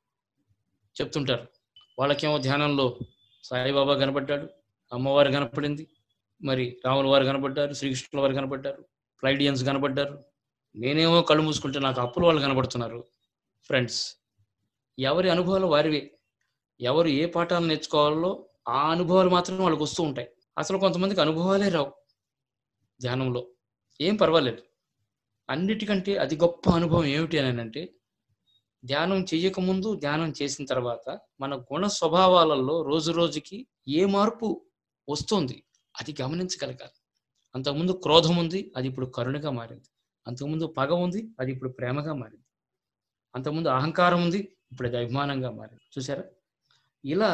చెప్తుంటారు వాళ్ళకేమో ధ్యానంలో సాయిబాబా కనపడ్డాడు అమ్మవారు కనపడింది మరి రాముల వారు కనపడ్డారు శ్రీకృష్ణుల వారు కనపడ్డారు ఫ్లైడియన్స్ కనపడ్డారు నేనేమో కళ్ళు మూసుకుంటే నాకు అప్పుల వాళ్ళు కనపడుతున్నారు ఫ్రెండ్స్ ఎవరి అనుభవాలు వారివే ఎవరు ఏ పాఠాలు నేర్చుకోవాలో ఆ అనుభవాలు మాత్రమే వాళ్ళకి వస్తూ ఉంటాయి అసలు కొంతమందికి అనుభవాలే రావు ధ్యానంలో ఏం పర్వాలేదు అన్నిటికంటే అతి గొప్ప అనుభవం ఏమిటి అని అంటే ధ్యానం చేయకముందు ధ్యానం చేసిన తర్వాత మన గుణ స్వభావాలలో రోజు రోజుకి ఏ మార్పు వస్తుంది అది గమనించగలగాలి అంతకుముందు క్రోధం ఉంది అది ఇప్పుడు కరుణగా మారింది అంతకుముందు పగ ఉంది అది ఇప్పుడు ప్రేమగా మారింది అంతకుముందు అహంకారం ఉంది ఇప్పుడు అది అభిమానంగా మారింది చూసారా ఇలా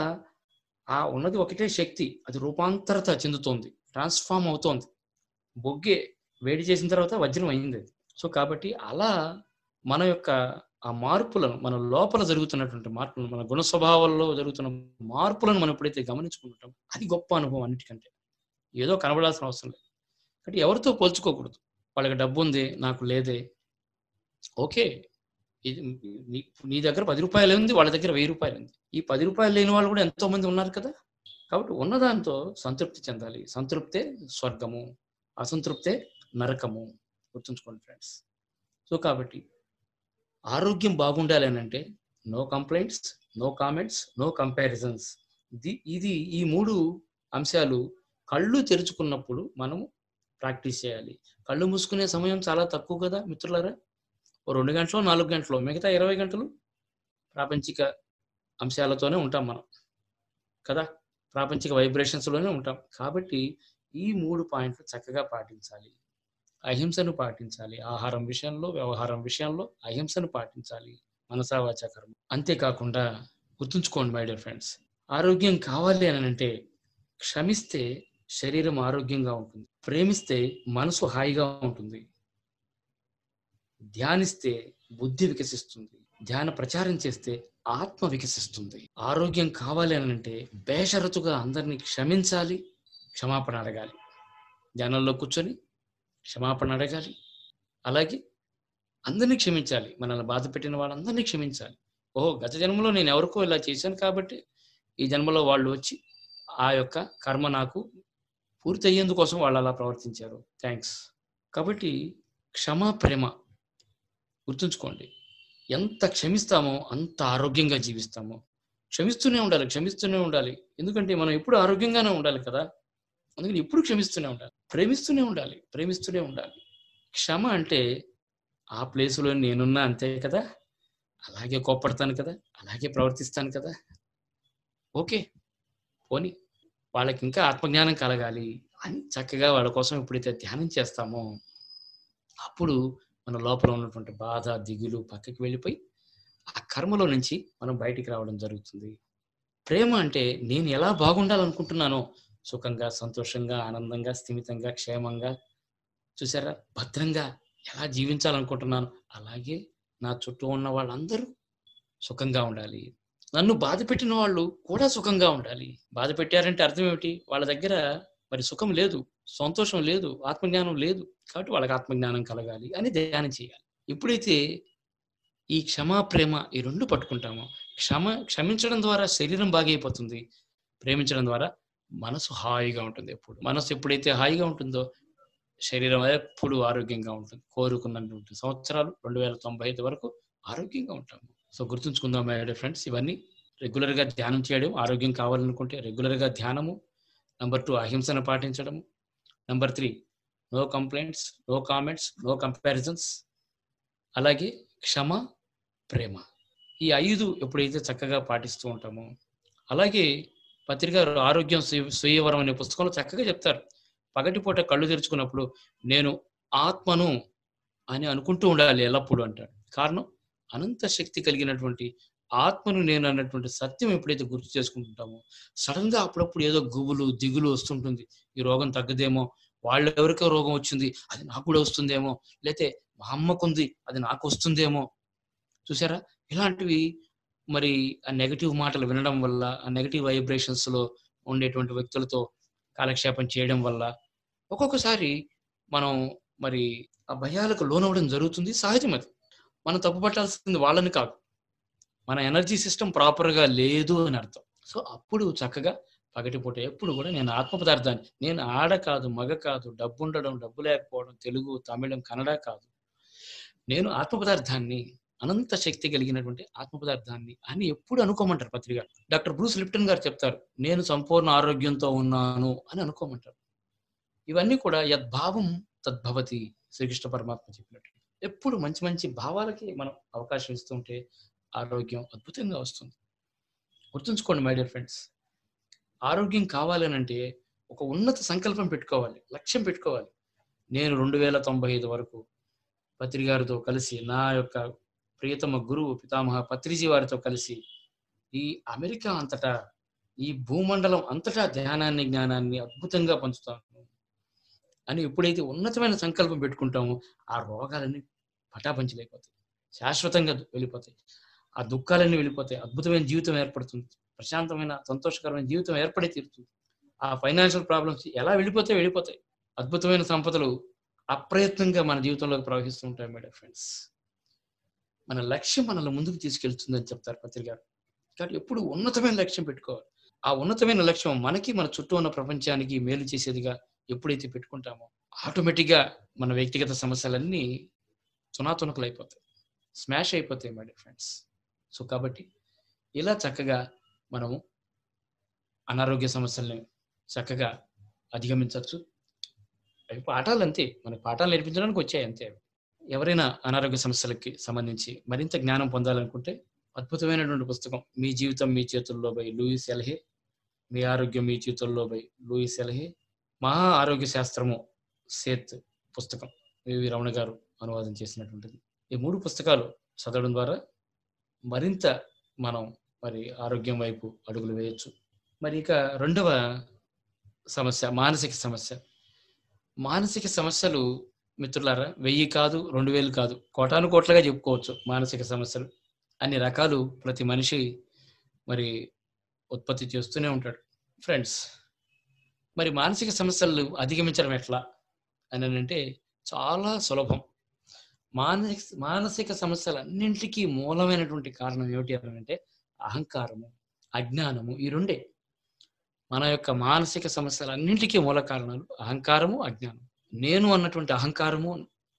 ఆ ఉన్నది ఒకటే శక్తి అది రూపాంతరత చెందుతోంది ట్రాన్స్ఫార్మ్ అవుతోంది బొగ్గే వేడి చేసిన తర్వాత వజ్రం అయింది అది సో కాబట్టి అలా మన యొక్క ఆ మార్పులను మన లోపల జరుగుతున్నటువంటి మార్పులను మన గుణ స్వభావాల్లో జరుగుతున్న మార్పులను మనం ఎప్పుడైతే గమనించుకుంటాం అది గొప్ప అనుభవం అన్నిటికంటే ఏదో కనబడాల్సిన అవసరం లేదు కాబట్టి ఎవరితో పోల్చుకోకూడదు వాళ్ళకి డబ్బు ఉంది నాకు లేదే ఓకే ఇది నీ నీ దగ్గర పది రూపాయలు ఉంది వాళ్ళ దగ్గర వెయ్యి రూపాయలు ఉంది ఈ పది రూపాయలు లేని వాళ్ళు కూడా ఎంతో మంది ఉన్నారు కదా కాబట్టి ఉన్నదాంతో సంతృప్తి చెందాలి సంతృప్తే స్వర్గము అసంతృప్తే నరకము గుర్తుంచుకోండి ఫ్రెండ్స్ సో కాబట్టి ఆరోగ్యం బాగుండాలి అని అంటే no complaints no comments no comparisons ఇది ఇది ఈ మూడు అంశాలు కళ్ళు తెరుచుకున్నప్పుడు మనము ప్రాక్టీస్ చేయాలి కళ్ళు మూసుకునే సమయం చాలా తక్కువ కదా మిత్రులారా ఓ రెండు గంటలు నాలుగు గంటలు మిగతా ఇరవై గంటలు ప్రాపంచిక అంశాలతోనే ఉంటాం మనం కదా ప్రాపంచిక వైబ్రేషన్స్లోనే ఉంటాం కాబట్టి ఈ మూడు పాయింట్లు చక్కగా పాటించాలి అహింసను పాటించాలి ఆహారం విషయంలో వ్యవహారం విషయంలో అహింసను పాటించాలి మనసావాచ కర్మ అంతేకాకుండా గుర్తుంచుకోండి మై డియర్ ఫ్రెండ్స్ ఆరోగ్యం కావాలి అని అంటే క్షమిస్తే శరీరం ఆరోగ్యంగా ఉంటుంది ప్రేమిస్తే మనసు హాయిగా ఉంటుంది ధ్యానిస్తే బుద్ధి వికసిస్తుంది ధ్యాన ప్రచారం చేస్తే ఆత్మ వికసిస్తుంది ఆరోగ్యం కావాలి అని అంటే బేషరతుగా అందరినీ క్షమించాలి క్షమాపణ అడగాలి ధ్యానంలో కూర్చొని క్షమాపణ అడగాలి అలాగే అందరినీ క్షమించాలి మనల్ని బాధ పెట్టిన వాళ్ళందరినీ క్షమించాలి ఓహో గత జన్మలో నేను ఎవరికో ఇలా చేశాను కాబట్టి ఈ జన్మలో వాళ్ళు వచ్చి ఆ యొక్క కర్మ నాకు పూర్తి అయ్యేందుకోసం వాళ్ళు అలా ప్రవర్తించారు థ్యాంక్స్ కాబట్టి క్షమా ప్రేమ గుర్తుంచుకోండి ఎంత క్షమిస్తామో అంత ఆరోగ్యంగా జీవిస్తామో క్షమిస్తూనే ఉండాలి క్షమిస్తూనే ఉండాలి ఎందుకంటే మనం ఎప్పుడు ఆరోగ్యంగానే ఉండాలి కదా అందుకని ఎప్పుడు క్షమిస్తూనే ఉండాలి ప్రేమిస్తూనే ఉండాలి ప్రేమిస్తూనే ఉండాలి క్షమ అంటే ఆ ప్లేసులో నేనున్నా అంతే కదా అలాగే కోప్పడతాను కదా అలాగే ప్రవర్తిస్తాను కదా ఓకే పోని వాళ్ళకి ఇంకా ఆత్మజ్ఞానం కలగాలి అని చక్కగా వాళ్ళ కోసం ఎప్పుడైతే ధ్యానం చేస్తామో అప్పుడు మన లోపల ఉన్నటువంటి బాధ దిగులు పక్కకి వెళ్ళిపోయి ఆ కర్మలో నుంచి మనం బయటికి రావడం జరుగుతుంది ప్రేమ అంటే నేను ఎలా బాగుండాలనుకుంటున్నానో సుఖంగా సంతోషంగా ఆనందంగా స్థిమితంగా క్షేమంగా చూసారా భద్రంగా ఎలా జీవించాలనుకుంటున్నాను అలాగే నా చుట్టూ ఉన్న వాళ్ళందరూ సుఖంగా ఉండాలి నన్ను బాధ పెట్టిన వాళ్ళు కూడా సుఖంగా ఉండాలి బాధ పెట్టారంటే అర్థం ఏమిటి వాళ్ళ దగ్గర మరి సుఖం లేదు సంతోషం లేదు ఆత్మజ్ఞానం లేదు కాబట్టి వాళ్ళకి ఆత్మజ్ఞానం కలగాలి అని ధ్యానం చేయాలి ఎప్పుడైతే ఈ క్షమా ప్రేమ ఈ రెండు పట్టుకుంటామో క్షమ క్షమించడం ద్వారా శరీరం బాగైపోతుంది ప్రేమించడం ద్వారా మనసు హాయిగా ఉంటుంది ఎప్పుడు మనసు ఎప్పుడైతే హాయిగా ఉంటుందో శరీరం ఎప్పుడు ఆరోగ్యంగా ఉంటుంది కోరుకున్నటువంటి సంవత్సరాలు రెండు వేల తొంభై ఐదు వరకు ఆరోగ్యంగా ఉంటాము సో గుర్తుంచుకుందాం మై ఫ్రెండ్స్ ఇవన్నీ రెగ్యులర్గా ధ్యానం చేయడం ఆరోగ్యం కావాలనుకుంటే రెగ్యులర్గా ధ్యానము నెంబర్ టూ అహింసను పాటించడము number three no complaints no comments no comparisons అలాగే క్షమ ప్రేమ ఈ ఐదు ఎప్పుడైతే చక్కగా పాటిస్తూ ఉంటామో అలాగే పత్రిక ఆరోగ్యం స్వీ- స్వీయవరం అనే పుస్తకంలో చక్కగా చెప్తారు పగటిపూట కళ్ళు తెరుచుకున్నప్పుడు నేను ఆత్మను అని అనుకుంటూ ఉండాలి ఎల్లప్పుడూ అంటాడు కారణం అనంత శక్తి కలిగినటువంటి ఆత్మను నేను అన్నటువంటి సత్యం ఎప్పుడైతే గుర్తు చేసుకుంటుంటామో సడన్ గా అప్పుడప్పుడు ఏదో గుబులు దిగులు వస్తుంటుంది ఈ రోగం తగ్గదేమో వాళ్ళు ఎవరికో రోగం వచ్చింది అది నాకు కూడా వస్తుందేమో లేతే మా అమ్మకుంది అది నాకు వస్తుందేమో చూసారా ఇలాంటివి మరి ఆ నెగటివ్ మాటలు వినడం వల్ల ఆ నెగటివ్ వైబ్రేషన్స్ లో ఉండేటువంటి వ్యక్తులతో కాలక్షేపం చేయడం వల్ల ఒక్కొక్కసారి మనం మరి ఆ భయాలకు లోనవ్వడం జరుగుతుంది సహజం అది మనం తప్పు పట్టాల్సింది వాళ్ళని కాదు మన ఎనర్జీ సిస్టమ్ ప్రాపర్గా లేదు అని అర్థం సో అప్పుడు చక్కగా పగటిపూట ఎప్పుడు కూడా నేను ఆత్మ పదార్థాన్ని నేను ఆడ కాదు మగ కాదు డబ్బు ఉండడం డబ్బు లేకపోవడం తెలుగు తమిళం కన్నడ కాదు నేను ఆత్మ పదార్థాన్ని అనంత శక్తి కలిగినటువంటి ఆత్మ పదార్థాన్ని అని ఎప్పుడు అనుకోమంటారు పత్రిక డాక్టర్ బ్రూస్ లిప్టన్ గారు చెప్తారు నేను సంపూర్ణ ఆరోగ్యంతో ఉన్నాను అని అనుకోమంటారు ఇవన్నీ కూడా యద్భావం తద్భవతి శ్రీకృష్ణ పరమాత్మ చెప్పినట్టు ఎప్పుడు మంచి మంచి భావాలకి మనం అవకాశం ఇస్తుంటే ఆరోగ్యం అద్భుతంగా వస్తుంది గుర్తుంచుకోండి మై డియర్ ఫ్రెండ్స్ ఆరోగ్యం కావాలని అంటే ఒక ఉన్నత సంకల్పం పెట్టుకోవాలి లక్ష్యం పెట్టుకోవాలి నేను రెండు వేల తొంభై ఐదు వరకు పత్రి గారితో కలిసి నా యొక్క ప్రియతమ గురువు పితామహ పత్రిజీ వారితో కలిసి ఈ అమెరికా అంతటా ఈ భూమండలం అంతటా ధ్యానాన్ని జ్ఞానాన్ని అద్భుతంగా పంచుతాను అని ఎప్పుడైతే ఉన్నతమైన సంకల్పం పెట్టుకుంటామో ఆ రోగాలన్నీ పటాపంచలేకపోతాయి శాశ్వతంగా వెళ్ళిపోతాయి ఆ దుఃఖాలన్నీ వెళ్ళిపోతాయి అద్భుతమైన జీవితం ఏర్పడుతుంది ప్రశాంతమైన సంతోషకరమైన జీవితం ఏర్పడే తీరుతుంది ఆ ఫైనాన్షియల్ ప్రాబ్లమ్స్ ఎలా వెళ్ళిపోతాయి వెళ్ళిపోతాయి అద్భుతమైన సంపదలు అప్రయత్నంగా మన జీవితంలోకి ప్రవహిస్తూ ఉంటాయి మేడం ఫ్రెండ్స్ మన లక్ష్యం మనల్ని ముందుకు తీసుకెళ్తుందని చెప్తారు పత్రిక గారు కాబట్టి ఎప్పుడు ఉన్నతమైన లక్ష్యం పెట్టుకోవాలి ఆ ఉన్నతమైన లక్ష్యం మనకి మన చుట్టూ ఉన్న ప్రపంచానికి మేలు చేసేదిగా ఎప్పుడైతే పెట్టుకుంటామో ఆటోమేటిక్గా మన వ్యక్తిగత సమస్యలన్నీ తునాతునకలు అయిపోతాయి స్మాష్ అయిపోతాయి మై ఫ్రెండ్స్ సో కాబట్టి ఇలా చక్కగా మనము అనారోగ్య సమస్యల్ని చక్కగా అధిగమించవచ్చు అవి పాఠాలు అంతే మనకి పాఠాలు నేర్పించడానికి వచ్చాయి అంతే అవి ఎవరైనా అనారోగ్య సమస్యలకి సంబంధించి మరింత జ్ఞానం పొందాలనుకుంటే అద్భుతమైనటువంటి పుస్తకం మీ జీవితం మీ చేతుల్లో బై లూయిస్ ఎల్హే మీ ఆరోగ్యం మీ చేతుల్లో బై లూయిస్ ఎల్హే మహా ఆరోగ్య శాస్త్రము సేత్ పుస్తకం వివి రమణ గారు అనువాదం చేసినటువంటిది ఈ మూడు పుస్తకాలు చదవడం ద్వారా మరింత మనం మరి ఆరోగ్యం వైపు అడుగులు వేయొచ్చు మరి ఇక రెండవ సమస్య మానసిక సమస్య మానసిక సమస్యలు మిత్రులారా వెయ్యి కాదు రెండు వేలు కాదు కోటాను కోట్లుగా చెప్పుకోవచ్చు మానసిక సమస్యలు అన్ని రకాలు ప్రతి మనిషి మరి ఉత్పత్తి చేస్తూనే ఉంటాడు ఫ్రెండ్స్ మరి మానసిక సమస్యలు అధిగమించడం ఎట్లా అని అంటే చాలా సులభం మానసిక మానసిక సమస్యలన్నింటికీ మూలమైనటువంటి కారణం ఏమిటి అని అంటే అహంకారము అజ్ఞానము ఈ రెండే మన యొక్క మానసిక సమస్యలన్నింటికీ మూల కారణాలు అహంకారము అజ్ఞానం నేను అన్నటువంటి అహంకారము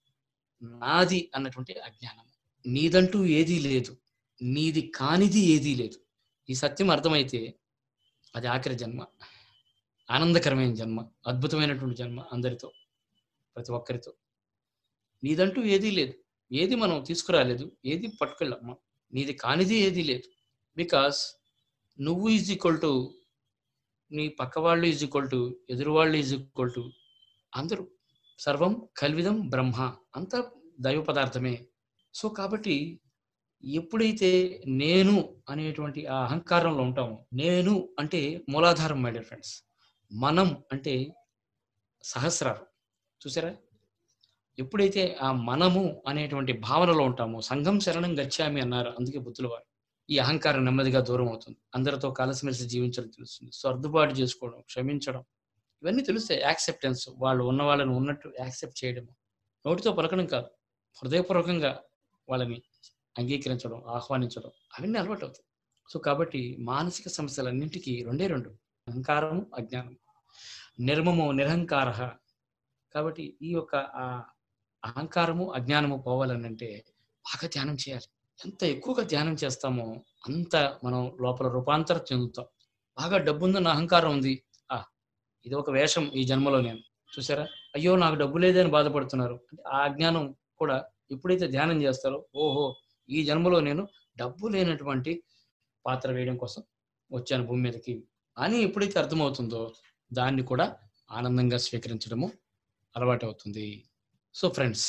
నాది అన్నటువంటి అజ్ఞానము నీదంటూ ఏదీ లేదు నీది కానిది ఏదీ లేదు ఈ సత్యం అర్థమైతే అది ఆఖరి జన్మ ఆనందకరమైన జన్మ అద్భుతమైనటువంటి జన్మ అందరితో ప్రతి ఒక్కరితో నీదంటూ ఏదీ లేదు ఏది మనం తీసుకురాలేదు ఏది పట్టుకెళ్ళమ్మా నీది కానిది ఏదీ లేదు బికాస్ నువ్వు ఈజ్ ఈక్వల్ టు నీ పక్క వాళ్ళు ఈజ్ ఈక్వల్ టు ఎదురు వాళ్ళు ఈజ్ ఈక్వల్ టు అందరూ సర్వం కల్విదం బ్రహ్మ అంతా దైవ పదార్థమే సో కాబట్టి ఎప్పుడైతే నేను అనేటువంటి ఆ అహంకారంలో ఉంటామో నేను అంటే మూలాధారం మై డియర్ ఫ్రెండ్స్ మనం అంటే సహస్రారం చూసారా ఎప్పుడైతే ఆ మనము అనేటువంటి భావనలో ఉంటామో సంఘం శరణం గచ్చామి అన్నారు అందుకే బుద్ధుల వారు ఈ అహంకారం నెమ్మదిగా దూరం అవుతుంది అందరితో కలిసిమెలిసి జీవించడం తెలుస్తుంది సర్దుబాటు చేసుకోవడం క్షమించడం ఇవన్నీ తెలుస్తాయి యాక్సెప్టెన్స్ వాళ్ళు ఉన్న వాళ్ళని ఉన్నట్టు యాక్సెప్ట్ చేయడం నోటితో పలకడం కాదు హృదయపూర్వకంగా వాళ్ళని అంగీకరించడం ఆహ్వానించడం అవన్నీ అలవాటు అవుతాయి సో కాబట్టి మానసిక సమస్యలన్నింటికీ రెండే రెండు అహంకారము అజ్ఞానం నిర్మము నిరహంకార కాబట్టి ఈ యొక్క ఆ అహంకారము అజ్ఞానము పోవాలని అంటే బాగా ధ్యానం చేయాలి ఎంత ఎక్కువగా ధ్యానం చేస్తామో అంత మనం లోపల రూపాంతరం చెందుతాం బాగా డబ్బు ఉందన్న అహంకారం ఉంది ఆ ఇది ఒక వేషం ఈ జన్మలో నేను చూసారా అయ్యో నాకు డబ్బు లేదని బాధపడుతున్నారు అంటే ఆ అజ్ఞానం కూడా ఎప్పుడైతే ధ్యానం చేస్తారో ఓహో ఈ జన్మలో నేను డబ్బు లేనటువంటి పాత్ర వేయడం కోసం వచ్చాను భూమి మీదకి అని ఎప్పుడైతే అర్థమవుతుందో దాన్ని కూడా ఆనందంగా స్వీకరించడము అలవాటు అవుతుంది సో ఫ్రెండ్స్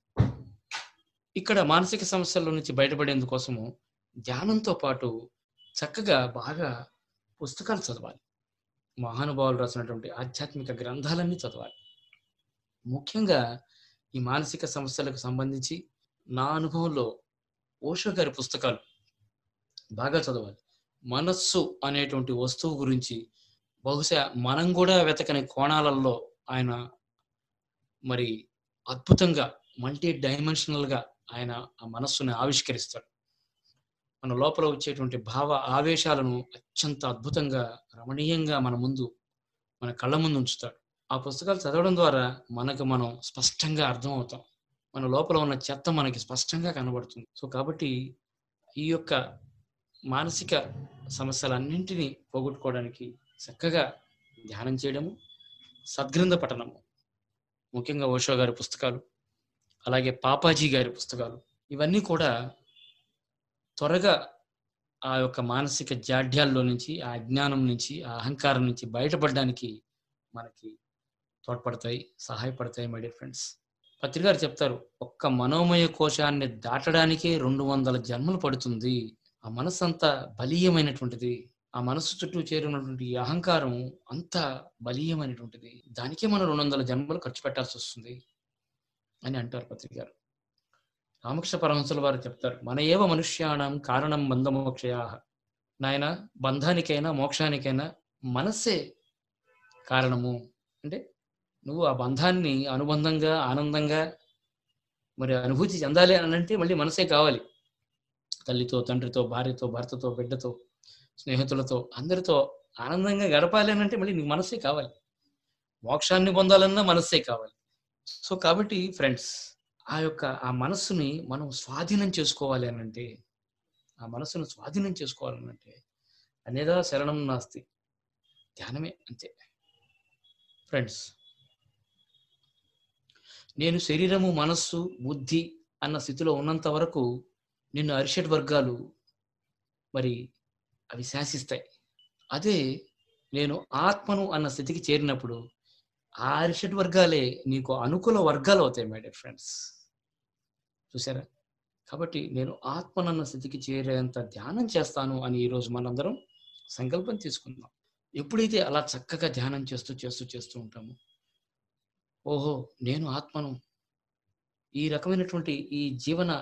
ఇక్కడ మానసిక సమస్యల నుంచి బయటపడేందుకోసము ధ్యానంతో పాటు చక్కగా బాగా పుస్తకాలు చదవాలి మహానుభావులు రాసినటువంటి ఆధ్యాత్మిక గ్రంథాలన్నీ చదవాలి ముఖ్యంగా ఈ మానసిక సమస్యలకు సంబంధించి నా అనుభవంలో ఓషో గారి పుస్తకాలు బాగా చదవాలి మనస్సు అనేటువంటి వస్తువు గురించి బహుశా మనం కూడా వెతకని కోణాలలో ఆయన మరి అద్భుతంగా మల్టీ డైమెన్షనల్గా ఆయన ఆ మనస్సుని ఆవిష్కరిస్తాడు మన లోపల వచ్చేటువంటి భావ ఆవేశాలను అత్యంత అద్భుతంగా రమణీయంగా మన ముందు మన కళ్ళ ముందు ఉంచుతాడు ఆ పుస్తకాలు చదవడం ద్వారా మనకు మనం స్పష్టంగా అర్థం అవుతాం మన లోపల ఉన్న చెత్త మనకి స్పష్టంగా కనబడుతుంది సో కాబట్టి ఈ యొక్క మానసిక సమస్యలన్నింటినీ పోగొట్టుకోవడానికి చక్కగా ధ్యానం చేయడము సద్గ్రంథ పఠనము ముఖ్యంగా ఓషో గారి పుస్తకాలు అలాగే పాపాజీ గారి పుస్తకాలు ఇవన్నీ కూడా త్వరగా ఆ యొక్క మానసిక జాడ్యాల్లో నుంచి ఆ అజ్ఞానం నుంచి ఆ అహంకారం నుంచి బయటపడడానికి మనకి తోడ్పడతాయి సహాయపడతాయి మై డియర్ ఫ్రెండ్స్ పత్రికారు చెప్తారు ఒక్క మనోమయ కోశాన్ని దాటడానికే రెండు వందల జన్మలు పడుతుంది ఆ మనసు అంతా బలీయమైనటువంటిది ఆ మనసు చుట్టూ చేరినటువంటి ఈ అహంకారం అంత బలీయమైనటువంటిది దానికే మనం రెండు వందల జన్మలు ఖర్చు పెట్టాల్సి వస్తుంది అని అంటారు పత్రికారు రామకృష్ణ పరమహంసుల వారు చెప్తారు మన ఏవ మనుష్యాణం కారణం బంధమోక్షయా నాయన బంధానికైనా మోక్షానికైనా మనస్సే కారణము అంటే నువ్వు ఆ బంధాన్ని అనుబంధంగా ఆనందంగా మరి అనుభూతి చెందాలి అని అంటే మళ్ళీ మనసే కావాలి తల్లితో తండ్రితో భార్యతో భర్తతో బిడ్డతో స్నేహితులతో అందరితో ఆనందంగా గడపాలి అని అంటే మళ్ళీ నీకు మనసే కావాలి మోక్షాన్ని పొందాలన్నా మనస్సే కావాలి సో కాబట్టి ఫ్రెండ్స్ ఆ యొక్క ఆ మనస్సుని మనం స్వాధీనం చేసుకోవాలి అని అంటే ఆ మనస్సును స్వాధీనం చేసుకోవాలనంటే అనేదా శరణం నాస్తి ధ్యానమే అంతే ఫ్రెండ్స్ నేను శరీరము మనస్సు బుద్ధి అన్న స్థితిలో ఉన్నంత వరకు నిన్ను అరిషడ్ వర్గాలు మరి అవి శాసిస్తాయి అదే నేను ఆత్మను అన్న స్థితికి చేరినప్పుడు ఆ అరిషడ్ వర్గాలే నీకు అనుకూల వర్గాలు అవుతాయి మై డియర్ ఫ్రెండ్స్ చూసారా కాబట్టి నేను ఆత్మనన్న స్థితికి చేరేంత ధ్యానం చేస్తాను అని ఈరోజు మనందరం సంకల్పం తీసుకుందాం ఎప్పుడైతే అలా చక్కగా ధ్యానం చేస్తూ చేస్తూ చేస్తూ ఉంటామో ఓహో నేను ఆత్మను ఈ రకమైనటువంటి ఈ జీవన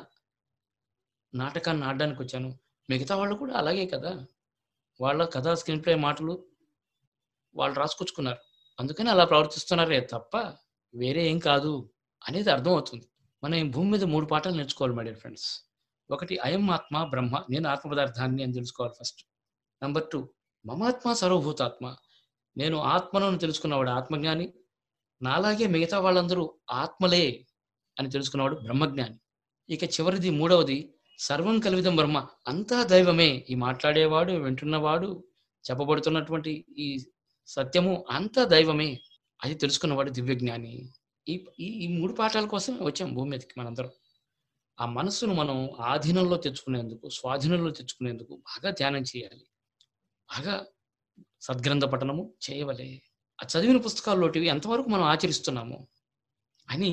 నాటకాన్ని ఆడడానికి వచ్చాను మిగతా వాళ్ళు కూడా అలాగే కదా వాళ్ళ కథా స్క్రీన్ ప్లే మాటలు వాళ్ళు రాసుకొచ్చుకున్నారు అందుకని అలా ప్రవర్తిస్తున్నారే తప్ప వేరే ఏం కాదు అనేది అర్థమవుతుంది మనం ఈ భూమి మీద మూడు పాఠాలు నేర్చుకోవాలి మై డియర్ ఫ్రెండ్స్ ఒకటి అయం ఆత్మ బ్రహ్మ నేను ఆత్మ పదార్థాన్ని అని తెలుసుకోవాలి ఫస్ట్ నెంబర్ టూ మమాత్మ సర్వభూతాత్మ నేను ఆత్మను తెలుసుకున్నవాడు ఆత్మజ్ఞాని నాలాగే మిగతా వాళ్ళందరూ ఆత్మలే అని తెలుసుకున్నవాడు బ్రహ్మజ్ఞాని ఇక చివరిది మూడవది సర్వం కలివిదం బ్రహ్మ అంతా దైవమే ఈ మాట్లాడేవాడు వింటున్నవాడు చెప్పబడుతున్నటువంటి ఈ సత్యము అంతా దైవమే అది తెలుసుకున్నవాడు దివ్యజ్ఞాని ఈ ఈ- ఈ మూడు పాఠాల కోసం వచ్చాం భూమి మీదకి మనందరం ఆ మనస్సును మనం ఆధీనంలో తెచ్చుకునేందుకు స్వాధీనంలో తెచ్చుకునేందుకు బాగా ధ్యానం చేయాలి బాగా సద్గ్రంథ పఠనము చేయవలే ఆ చదివిన పుస్తకాల్లోటివి ఎంతవరకు మనం ఆచరిస్తున్నాము అని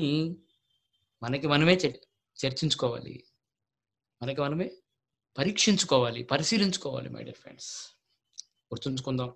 మనకి మనమే చర్- చర్చించుకోవాలి మనకి మనమే పరీక్షించుకోవాలి పరిశీలించుకోవాలి మై డియర్ ఫ్రెండ్స్ గుర్తుంచుకుందాం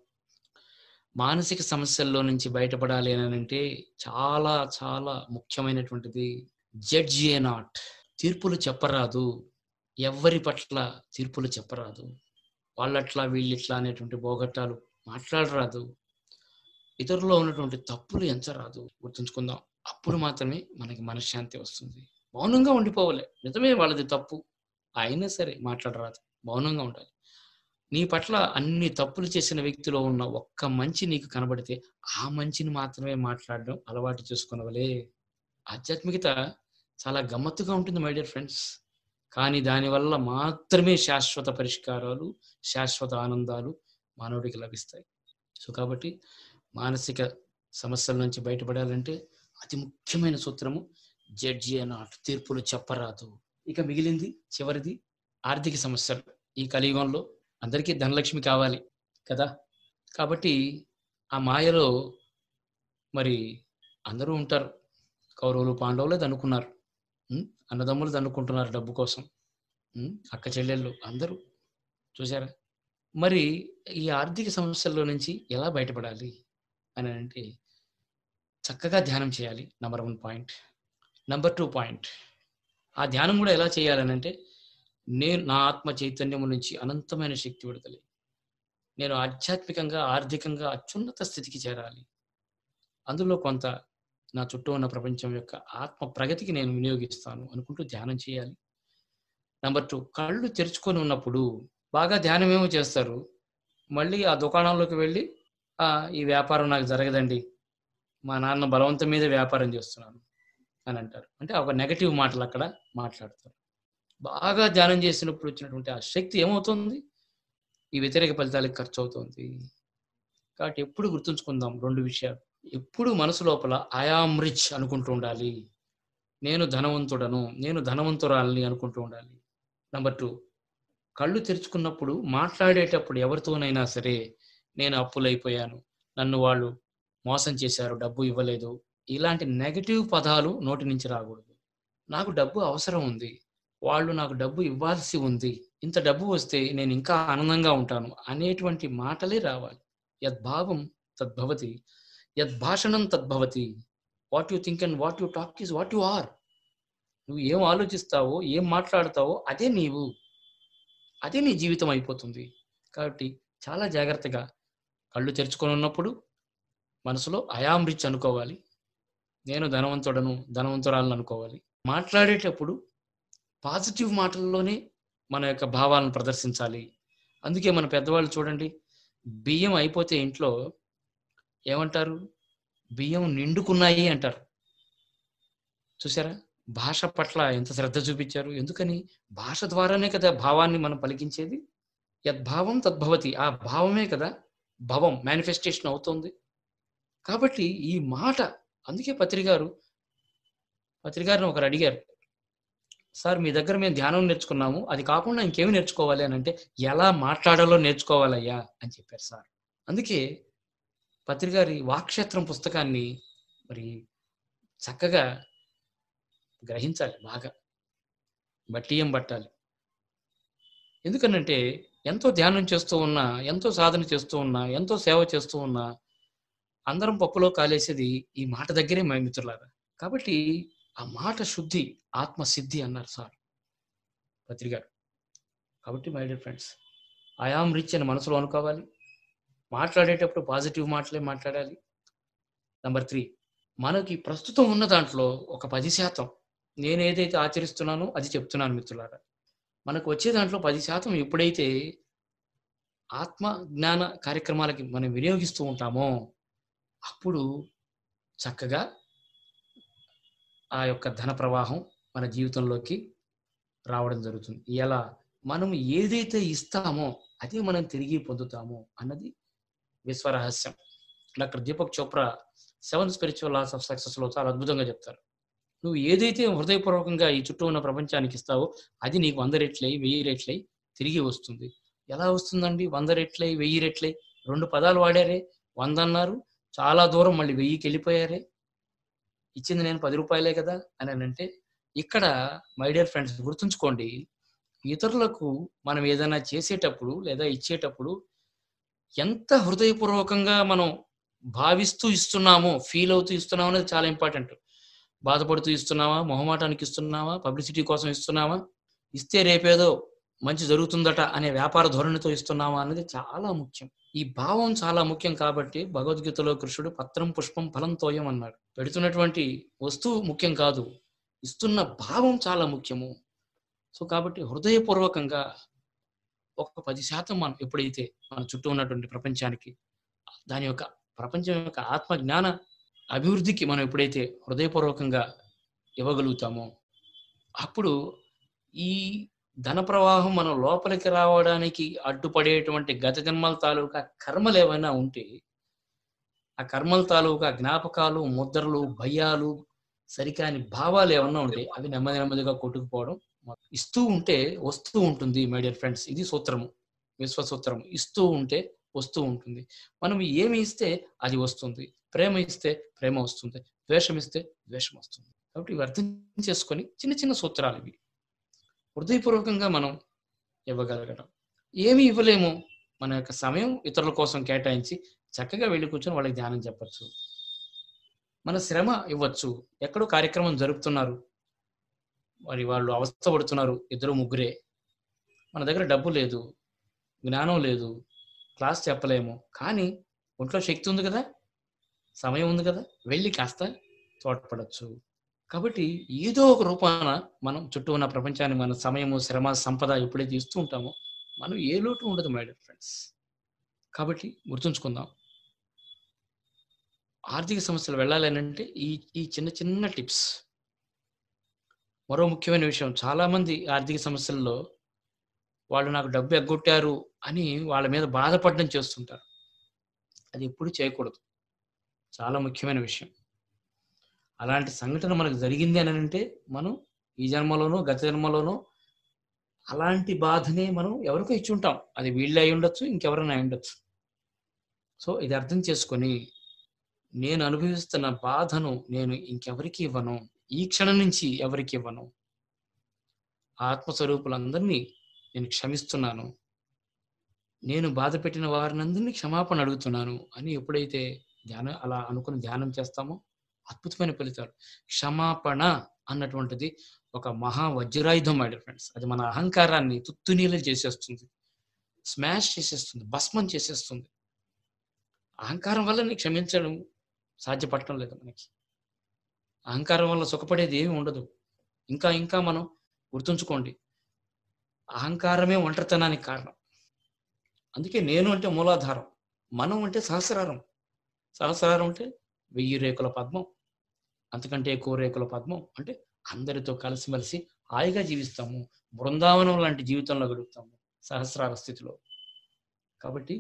మానసిక సమస్యల్లో నుంచి బయటపడాలి అని అంటే చాలా చాలా ముఖ్యమైనటువంటిది జడ్జి ఏ నాట్ తీర్పులు చెప్పరాదు ఎవ్వరి పట్ల తీర్పులు చెప్పరాదు వాళ్ళట్లా వీళ్ళిట్లా అనేటువంటి బోగట్టాలు మాట్లాడరాదు ఇతరుల్లో ఉన్నటువంటి తప్పులు ఎంచరాదు గుర్తుంచుకుందాం అప్పుడు మాత్రమే మనకి మనశ్శాంతి వస్తుంది మౌనంగా ఉండిపోవాలి నిజమే వాళ్ళది తప్పు అయినా సరే మాట్లాడరాదు మౌనంగా ఉండాలి నీ పట్ల అన్ని తప్పులు చేసిన వ్యక్తిలో ఉన్న ఒక్క మంచి నీకు కనబడితే ఆ మంచిని మాత్రమే మాట్లాడడం అలవాటు చేసుకునవలే ఆధ్యాత్మికత చాలా గమ్మత్తుగా ఉంటుంది మై డియర్ ఫ్రెండ్స్ కానీ దానివల్ల మాత్రమే శాశ్వత పరిష్కారాలు శాశ్వత ఆనందాలు మానవుడికి లభిస్తాయి సో కాబట్టి మానసిక సమస్యల నుంచి బయటపడాలంటే అతి ముఖ్యమైన సూత్రము జడ్జి నాట్ తీర్పులు చెప్పరాదు ఇక మిగిలింది చివరిది ఆర్థిక సమస్యలు ఈ కలియుగంలో అందరికీ ధనలక్ష్మి కావాలి కదా కాబట్టి ఆ మాయలో మరి అందరూ ఉంటారు కౌరవులు పాండవులు దన్నుకున్నారు ఉం? అన్నదమ్ములు దన్నుకుంటున్నారు డబ్బు కోసం ఉం? అక్క చెల్లెళ్ళు అందరూ చూసారా మరి ఈ ఆర్థిక సమస్యల్లో నుంచి ఎలా బయటపడాలి అని అంటే చక్కగా ధ్యానం చేయాలి number one point number two point ఆ ధ్యానం కూడా ఎలా చేయాలని అంటే నేను నా ఆత్మ చైతన్యము నుంచి అనంతమైన శక్తి విడుదల నేను ఆధ్యాత్మికంగా ఆర్థికంగా అత్యున్నత స్థితికి చేరాలి అందులో కొంత నా చుట్టూ ఉన్న ప్రపంచం యొక్క ఆత్మ ప్రగతికి నేను వినియోగిస్తాను అనుకుంటూ ధ్యానం చేయాలి నెంబర్ టూ కళ్ళు తెరుచుకొని ఉన్నప్పుడు బాగా ధ్యానం ఏమో చేస్తారు మళ్ళీ ఆ దుకాణంలోకి వెళ్ళి "ఆ, ఈ వ్యాపారం నాకు జరగదండి మా నాన్న బలవంతం మీద వ్యాపారం చేస్తున్నాను అని అంటారు అంటే ఒక నెగటివ్ మాటలు అక్కడ మాట్లాడతారు బాగా ధ్యానం చేసినప్పుడు వచ్చినటువంటి ఆ శక్తి ఏమవుతుంది ఈ వ్యతిరేక ఫలితాలకు ఖర్చు అవుతుంది కాబట్టి ఎప్పుడు గుర్తుంచుకుందాం రెండు విషయాలు ఎప్పుడు మనసు లోపల ఐఆమ్ రిచ్ అనుకుంటూ ఉండాలి నేను ధనవంతుడను నేను ధనవంతురాలని అనుకుంటూ ఉండాలి నెంబర్ టూ కళ్ళు తెరుచుకున్నప్పుడు మాట్లాడేటప్పుడు ఎవరితోనైనా సరే నేను అప్పులైపోయాను నన్ను వాళ్ళు మోసం చేశారు డబ్బు ఇవ్వలేదు ఇలాంటి నెగటివ్ పదాలు నోటి నుంచి రాకూడదు నాకు డబ్బు అవసరం ఉంది వాళ్ళు నాకు డబ్బు ఇవ్వాల్సి ఉంది ఇంత డబ్బు వస్తే నేను ఇంకా ఆనందంగా ఉంటాను అనేటువంటి మాటలే రావాలి యద్భావం తద్భవతి యద్భాషణం తద్భవతి what you think and what you talk is what you are నువ్వు ఏం ఆలోచిస్తావో ఏం మాట్లాడతావో అదే నీవు అదే నీ జీవితం అయిపోతుంది కాబట్టి చాలా జాగ్రత్తగా కళ్ళు తెరుచుకొని ఉన్నప్పుడు మనసులో అయాం రిచ్ అనుకోవాలి నేను ధనవంతుడను ధనవంతురాలను అనుకోవాలి మాట్లాడేటప్పుడు పాజిటివ్ మాటల్లోనే మన యొక్క భావాలను ప్రదర్శించాలి అందుకే మన పెద్దవాళ్ళు చూడండి బియ్యం అయిపోతే ఇంట్లో ఏమంటారు బియ్యం నిండుకున్నాయి అంటారు చూసారా భాష పట్ల ఎంత శ్రద్ధ చూపించారు ఎందుకని భాష ద్వారానే కదా భావాన్ని మనం పలికించేది యద్భావం తద్భవతి ఆ భావమే కదా భవం మేనిఫెస్టేషన్ అవుతుంది కాబట్టి ఈ మాట అందుకే పత్రికారు పత్రికారిని ఒకరు అడిగారు సార్ మీ దగ్గర మేము ధ్యానం నేర్చుకున్నాము అది కాకుండా ఇంకేమి నేర్చుకోవాలి అని అంటే ఎలా మాట్లాడాలో నేర్చుకోవాలయ్యా అని చెప్పారు సార్ అందుకే పత్రికారి వాక్షేత్రం పుస్తకాన్ని మరి చక్కగా గ్రహించాలి బాగా బట్టియం పట్టాలి ఎందుకనంటే ఎంతో ధ్యానం చేస్తూ ఉన్నా ఎంతో సాధన చేస్తూ ఉన్నా ఎంతో సేవ చేస్తూ ఉన్నా అందరం పప్పులో కాలేసేది ఈ మాట దగ్గరే మా మిత్రులారా కాబట్టి ఆ మాట శుద్ధి ఆత్మ సిద్ధి అన్నారు సార్ పత్రికారు కాబట్టి my dear friends I am rich అని మనసులో అనుకోవాలి మాట్లాడేటప్పుడు పాజిటివ్ మాటలే మాట్లాడాలి నెంబర్ త్రీ మనకి ప్రస్తుతం ఉన్న దాంట్లో ఒక పది శాతం నేను ఏదైతే ఆచరిస్తున్నానో అది చెప్తున్నాను మిత్రులారా మనకు వచ్చే దాంట్లో పది శాతం ఎప్పుడైతే ఆత్మ జ్ఞాన కార్యక్రమాలకి మనం వినియోగిస్తూ ఉంటామో అప్పుడు చక్కగా ఆ యొక్క ధన ప్రవాహం మన జీవితంలోకి రావడం జరుగుతుంది ఎలా మనం ఏదైతే ఇస్తామో అదే మనం తిరిగి పొందుతామో అన్నది విశ్వరహస్యం doctor Deepak Chopra seven spiritual laws of సక్సెస్లో చాలా అద్భుతంగా చెప్తారు నువ్వు ఏదైతే హృదయపూర్వకంగా ఈ చుట్టూ ఉన్న ప్రపంచానికి ఇస్తావో అది నీకు వంద రెట్లై వెయ్యి రెట్లై తిరిగి వస్తుంది ఎలా వస్తుందండి వంద రెట్లై వెయ్యి రెట్లై రెండు పదాలు వాడారే వంద అన్నారు చాలా దూరం మళ్ళీ వెయ్యికి వెళ్ళిపోయారే ఇచ్చింది నేను పది రూపాయలే కదా అని అంటే ఇక్కడ మై డియర్ ఫ్రెండ్స్ గుర్తుంచుకోండి ఇతరులకు మనం ఏదైనా చేసేటప్పుడు లేదా ఇచ్చేటప్పుడు ఎంత హృదయపూర్వకంగా మనం భావిస్తూ ఇస్తున్నామో ఫీల్ అవుతూ ఇస్తున్నామో అనేది చాలా ఇంపార్టెంట్ బాధపడుతూ ఇస్తున్నావా మొహమాటానికి ఇస్తున్నావా పబ్లిసిటీ కోసం ఇస్తున్నావా ఇస్తే రేపేదో మంచి జరుగుతుందట అనే వ్యాపార ధోరణితో ఇస్తున్నావా అనేది చాలా ముఖ్యం ఈ భావం చాలా ముఖ్యం కాబట్టి భగవద్గీతలో కృష్ణుడు పత్రం పుష్పం ఫలం తోయం అన్నాడు పెడుతున్నటువంటి వస్తువు ముఖ్యం కాదు ఇస్తున్న భావం చాలా ముఖ్యము సో కాబట్టి హృదయపూర్వకంగా ఒక పది శాతం మనం ఎప్పుడైతే మన చుట్టూ ఉన్నటువంటి ప్రపంచానికి దాని యొక్క ప్రపంచం యొక్క ఆత్మ జ్ఞాన అభివృద్ధికి మనం ఎప్పుడైతే హృదయపూర్వకంగా ఇవ్వగలుగుతామో అప్పుడు ఈ ధన ప్రవాహం మనం లోపలికి రావడానికి అడ్డుపడేటువంటి గత జన్మల తాలూకా కర్మలు ఏమైనా ఉంటే ఆ కర్మల తాలూకా జ్ఞాపకాలు ముద్రలు భయాలు సరికాని భావాలు ఏమన్నా ఉంటే అవి నెమ్మది నెమ్మదిగా కొట్టుకుపోవడం ఇస్తూ ఉంటే వస్తూ ఉంటుంది మై డియర్ ఫ్రెండ్స్ ఇది సూత్రము విశ్వసూత్రము ఇస్తూ ఉంటే వస్తూ ఉంటుంది మనం ఏమి ఇస్తే అది వస్తుంది ప్రేమ ఇస్తే ప్రేమ వస్తుంది ద్వేషం ఇస్తే ద్వేషం వస్తుంది కాబట్టి ఇవి అర్థం చేసుకొని చిన్న చిన్న సూత్రాలు ఇవి హృదయపూర్వకంగా మనం ఇవ్వగలగడం ఏమి ఇవ్వలేము మన యొక్క సమయం ఇతరుల కోసం కేటాయించి చక్కగా వెళ్ళి కూర్చొని వాళ్ళకి ధ్యానం చెప్పచ్చు మన శ్రమ ఇవ్వచ్చు ఎక్కడో కార్యక్రమం జరుపుతున్నారు మరి వాళ్ళు అవస్థపడుతున్నారు ఇద్దరు ముగ్గురే మన దగ్గర డబ్బు లేదు జ్ఞానం లేదు క్లాస్ చెప్పలేము కానీ ఒంట్లో శక్తి ఉంది కదా సమయం ఉంది కదా వెళ్ళి కాస్త తోడ్పడచ్చు కాబట్టి ఏదో ఒక రూపాన మనం చుట్టూ ఉన్న ప్రపంచాన్ని మన సమయము శ్రమ సంపద ఎప్పుడైతే ఇస్తూ ఉంటామో మనం ఏ లోటు ఉండదు మై డియర్ ఫ్రెండ్స్ కాబట్టి గుర్తుంచుకుందాం ఆర్థిక సమస్యలు వెళ్ళాలి అంటే ఈ ఈ చిన్న చిన్న టిప్స్ మరో ముఖ్యమైన విషయం చాలామంది ఆర్థిక సమస్యల్లో వాళ్ళు నాకు డబ్బు ఎగ్గొట్టారు అని వాళ్ళ మీద బాధపడడం చేస్తుంటారు అది ఎప్పుడు చేయకూడదు చాలా ముఖ్యమైన విషయం అలాంటి సంఘటన మనకు జరిగింది అని అంటే మనం ఈ జన్మలోనో గత జన్మలోనో అలాంటి బాధనే మనం ఎవరికో ఇచ్చి ఉంటాం అది వీళ్ళే అయి ఉండొచ్చు ఇంకెవరైనా అయి ఉండొచ్చు సో ఇది అర్థం చేసుకొని నేను అనుభవిస్తున్న బాధను నేను ఇంకెవరికి ఇవ్వను ఈ క్షణం నుంచి ఎవరికి ఇవ్వను ఆత్మస్వరూపులందరినీ నేను క్షమిస్తున్నాను నేను బాధ పెట్టిన వారినందరినీ క్షమాపణ అడుగుతున్నాను అని ఎప్పుడైతే ధ్యానం అలా అనుకుని ధ్యానం చేస్తామో అద్భుతమైన ఫలితాలు క్షమాపణ అన్నటువంటిది ఒక మహా వజ్రాయుధం మై ఫ్రెండ్స్ అది మన అహంకారాన్ని తుత్తునీలు చేసేస్తుంది స్మాష్ చేసేస్తుంది భస్మం చేసేస్తుంది అహంకారం వల్ల నీ క్షమించడం సాధ్యపడటం లేదు మనకి అహంకారం వల్ల సుఖపడేది ఏమి ఉండదు ఇంకా ఇంకా మనం గుర్తుంచుకోండి అహంకారమే ఒంటరితనానికి కారణం అందుకే నేను అంటే మూలాధారం మనం అంటే సహస్రారం సహస్రారం అంటే వెయ్యి రేకుల పద్మం అంతకంటే ఎక్కువ రేకుల పద్మం అంటే అందరితో కలిసిమెలిసి హాయిగా జీవిస్తాము బృందావనం లాంటి జీవితంలో గడుపుతాము సహస్రార స్థితిలో కాబట్టి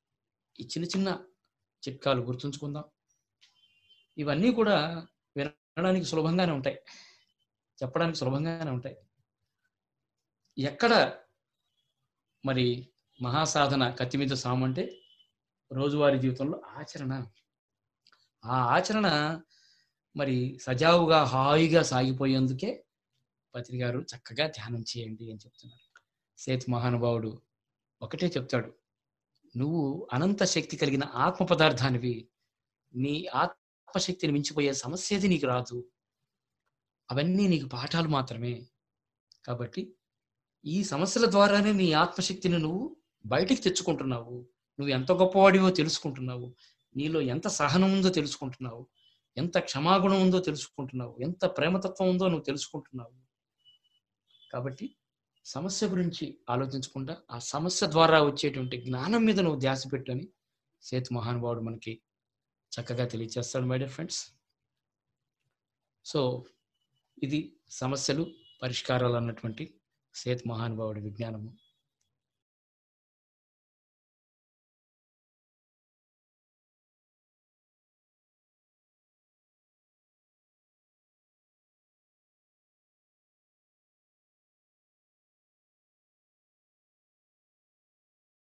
ఈ చిన్న చిన్న చిట్కాలు గుర్తుంచుకుందాం ఇవన్నీ కూడా వినడానికి సులభంగానే ఉంటాయి చెప్పడానికి సులభంగానే ఉంటాయి ఎక్కడ మరి మహాసాధన కత్తి మీద సాము అంటే రోజువారీ జీవితంలో ఆచరణ ఆ ఆచరణ మరి సజావుగా హాయిగా సాగిపోయేందుకే పత్రి గారు చక్కగా ధ్యానం చేయండి అని చెప్తున్నారు సేతు మహానుభావుడు ఒకటే చెప్తాడు నువ్వు అనంత శక్తి కలిగిన ఆత్మ పదార్థానివి నీ ఆత్మశక్తిని మించిపోయే సమస్యది నీకు రాదు అవన్నీ నీకు పాఠాలు మాత్రమే కాబట్టి ఈ సమస్యల ద్వారానే నీ ఆత్మశక్తిని నువ్వు బయటికి తెచ్చుకుంటున్నావు నువ్వు ఎంత గొప్పవాడివో తెలుసుకుంటున్నావు నీలో ఎంత సహనం ఉందో తెలుసుకుంటున్నావు ఎంత క్షమాగుణం ఉందో తెలుసుకుంటున్నావు ఎంత ప్రేమతత్వం ఉందో నువ్వు తెలుసుకుంటున్నావు కాబట్టి సమస్య గురించి ఆలోచించకుండా ఆ సమస్య ద్వారా వచ్చేటువంటి జ్ఞానం మీద నువ్వు ధ్యాస పెట్టని సేతు మహానుభావుడు మనకి చక్కగా తెలియజేస్తాడు మై డియర్ ఫ్రెండ్స్ సో ఇది సమస్యలు పరిష్కారాలు అన్నటువంటి సేతు మహానుభావుడి విజ్ఞానము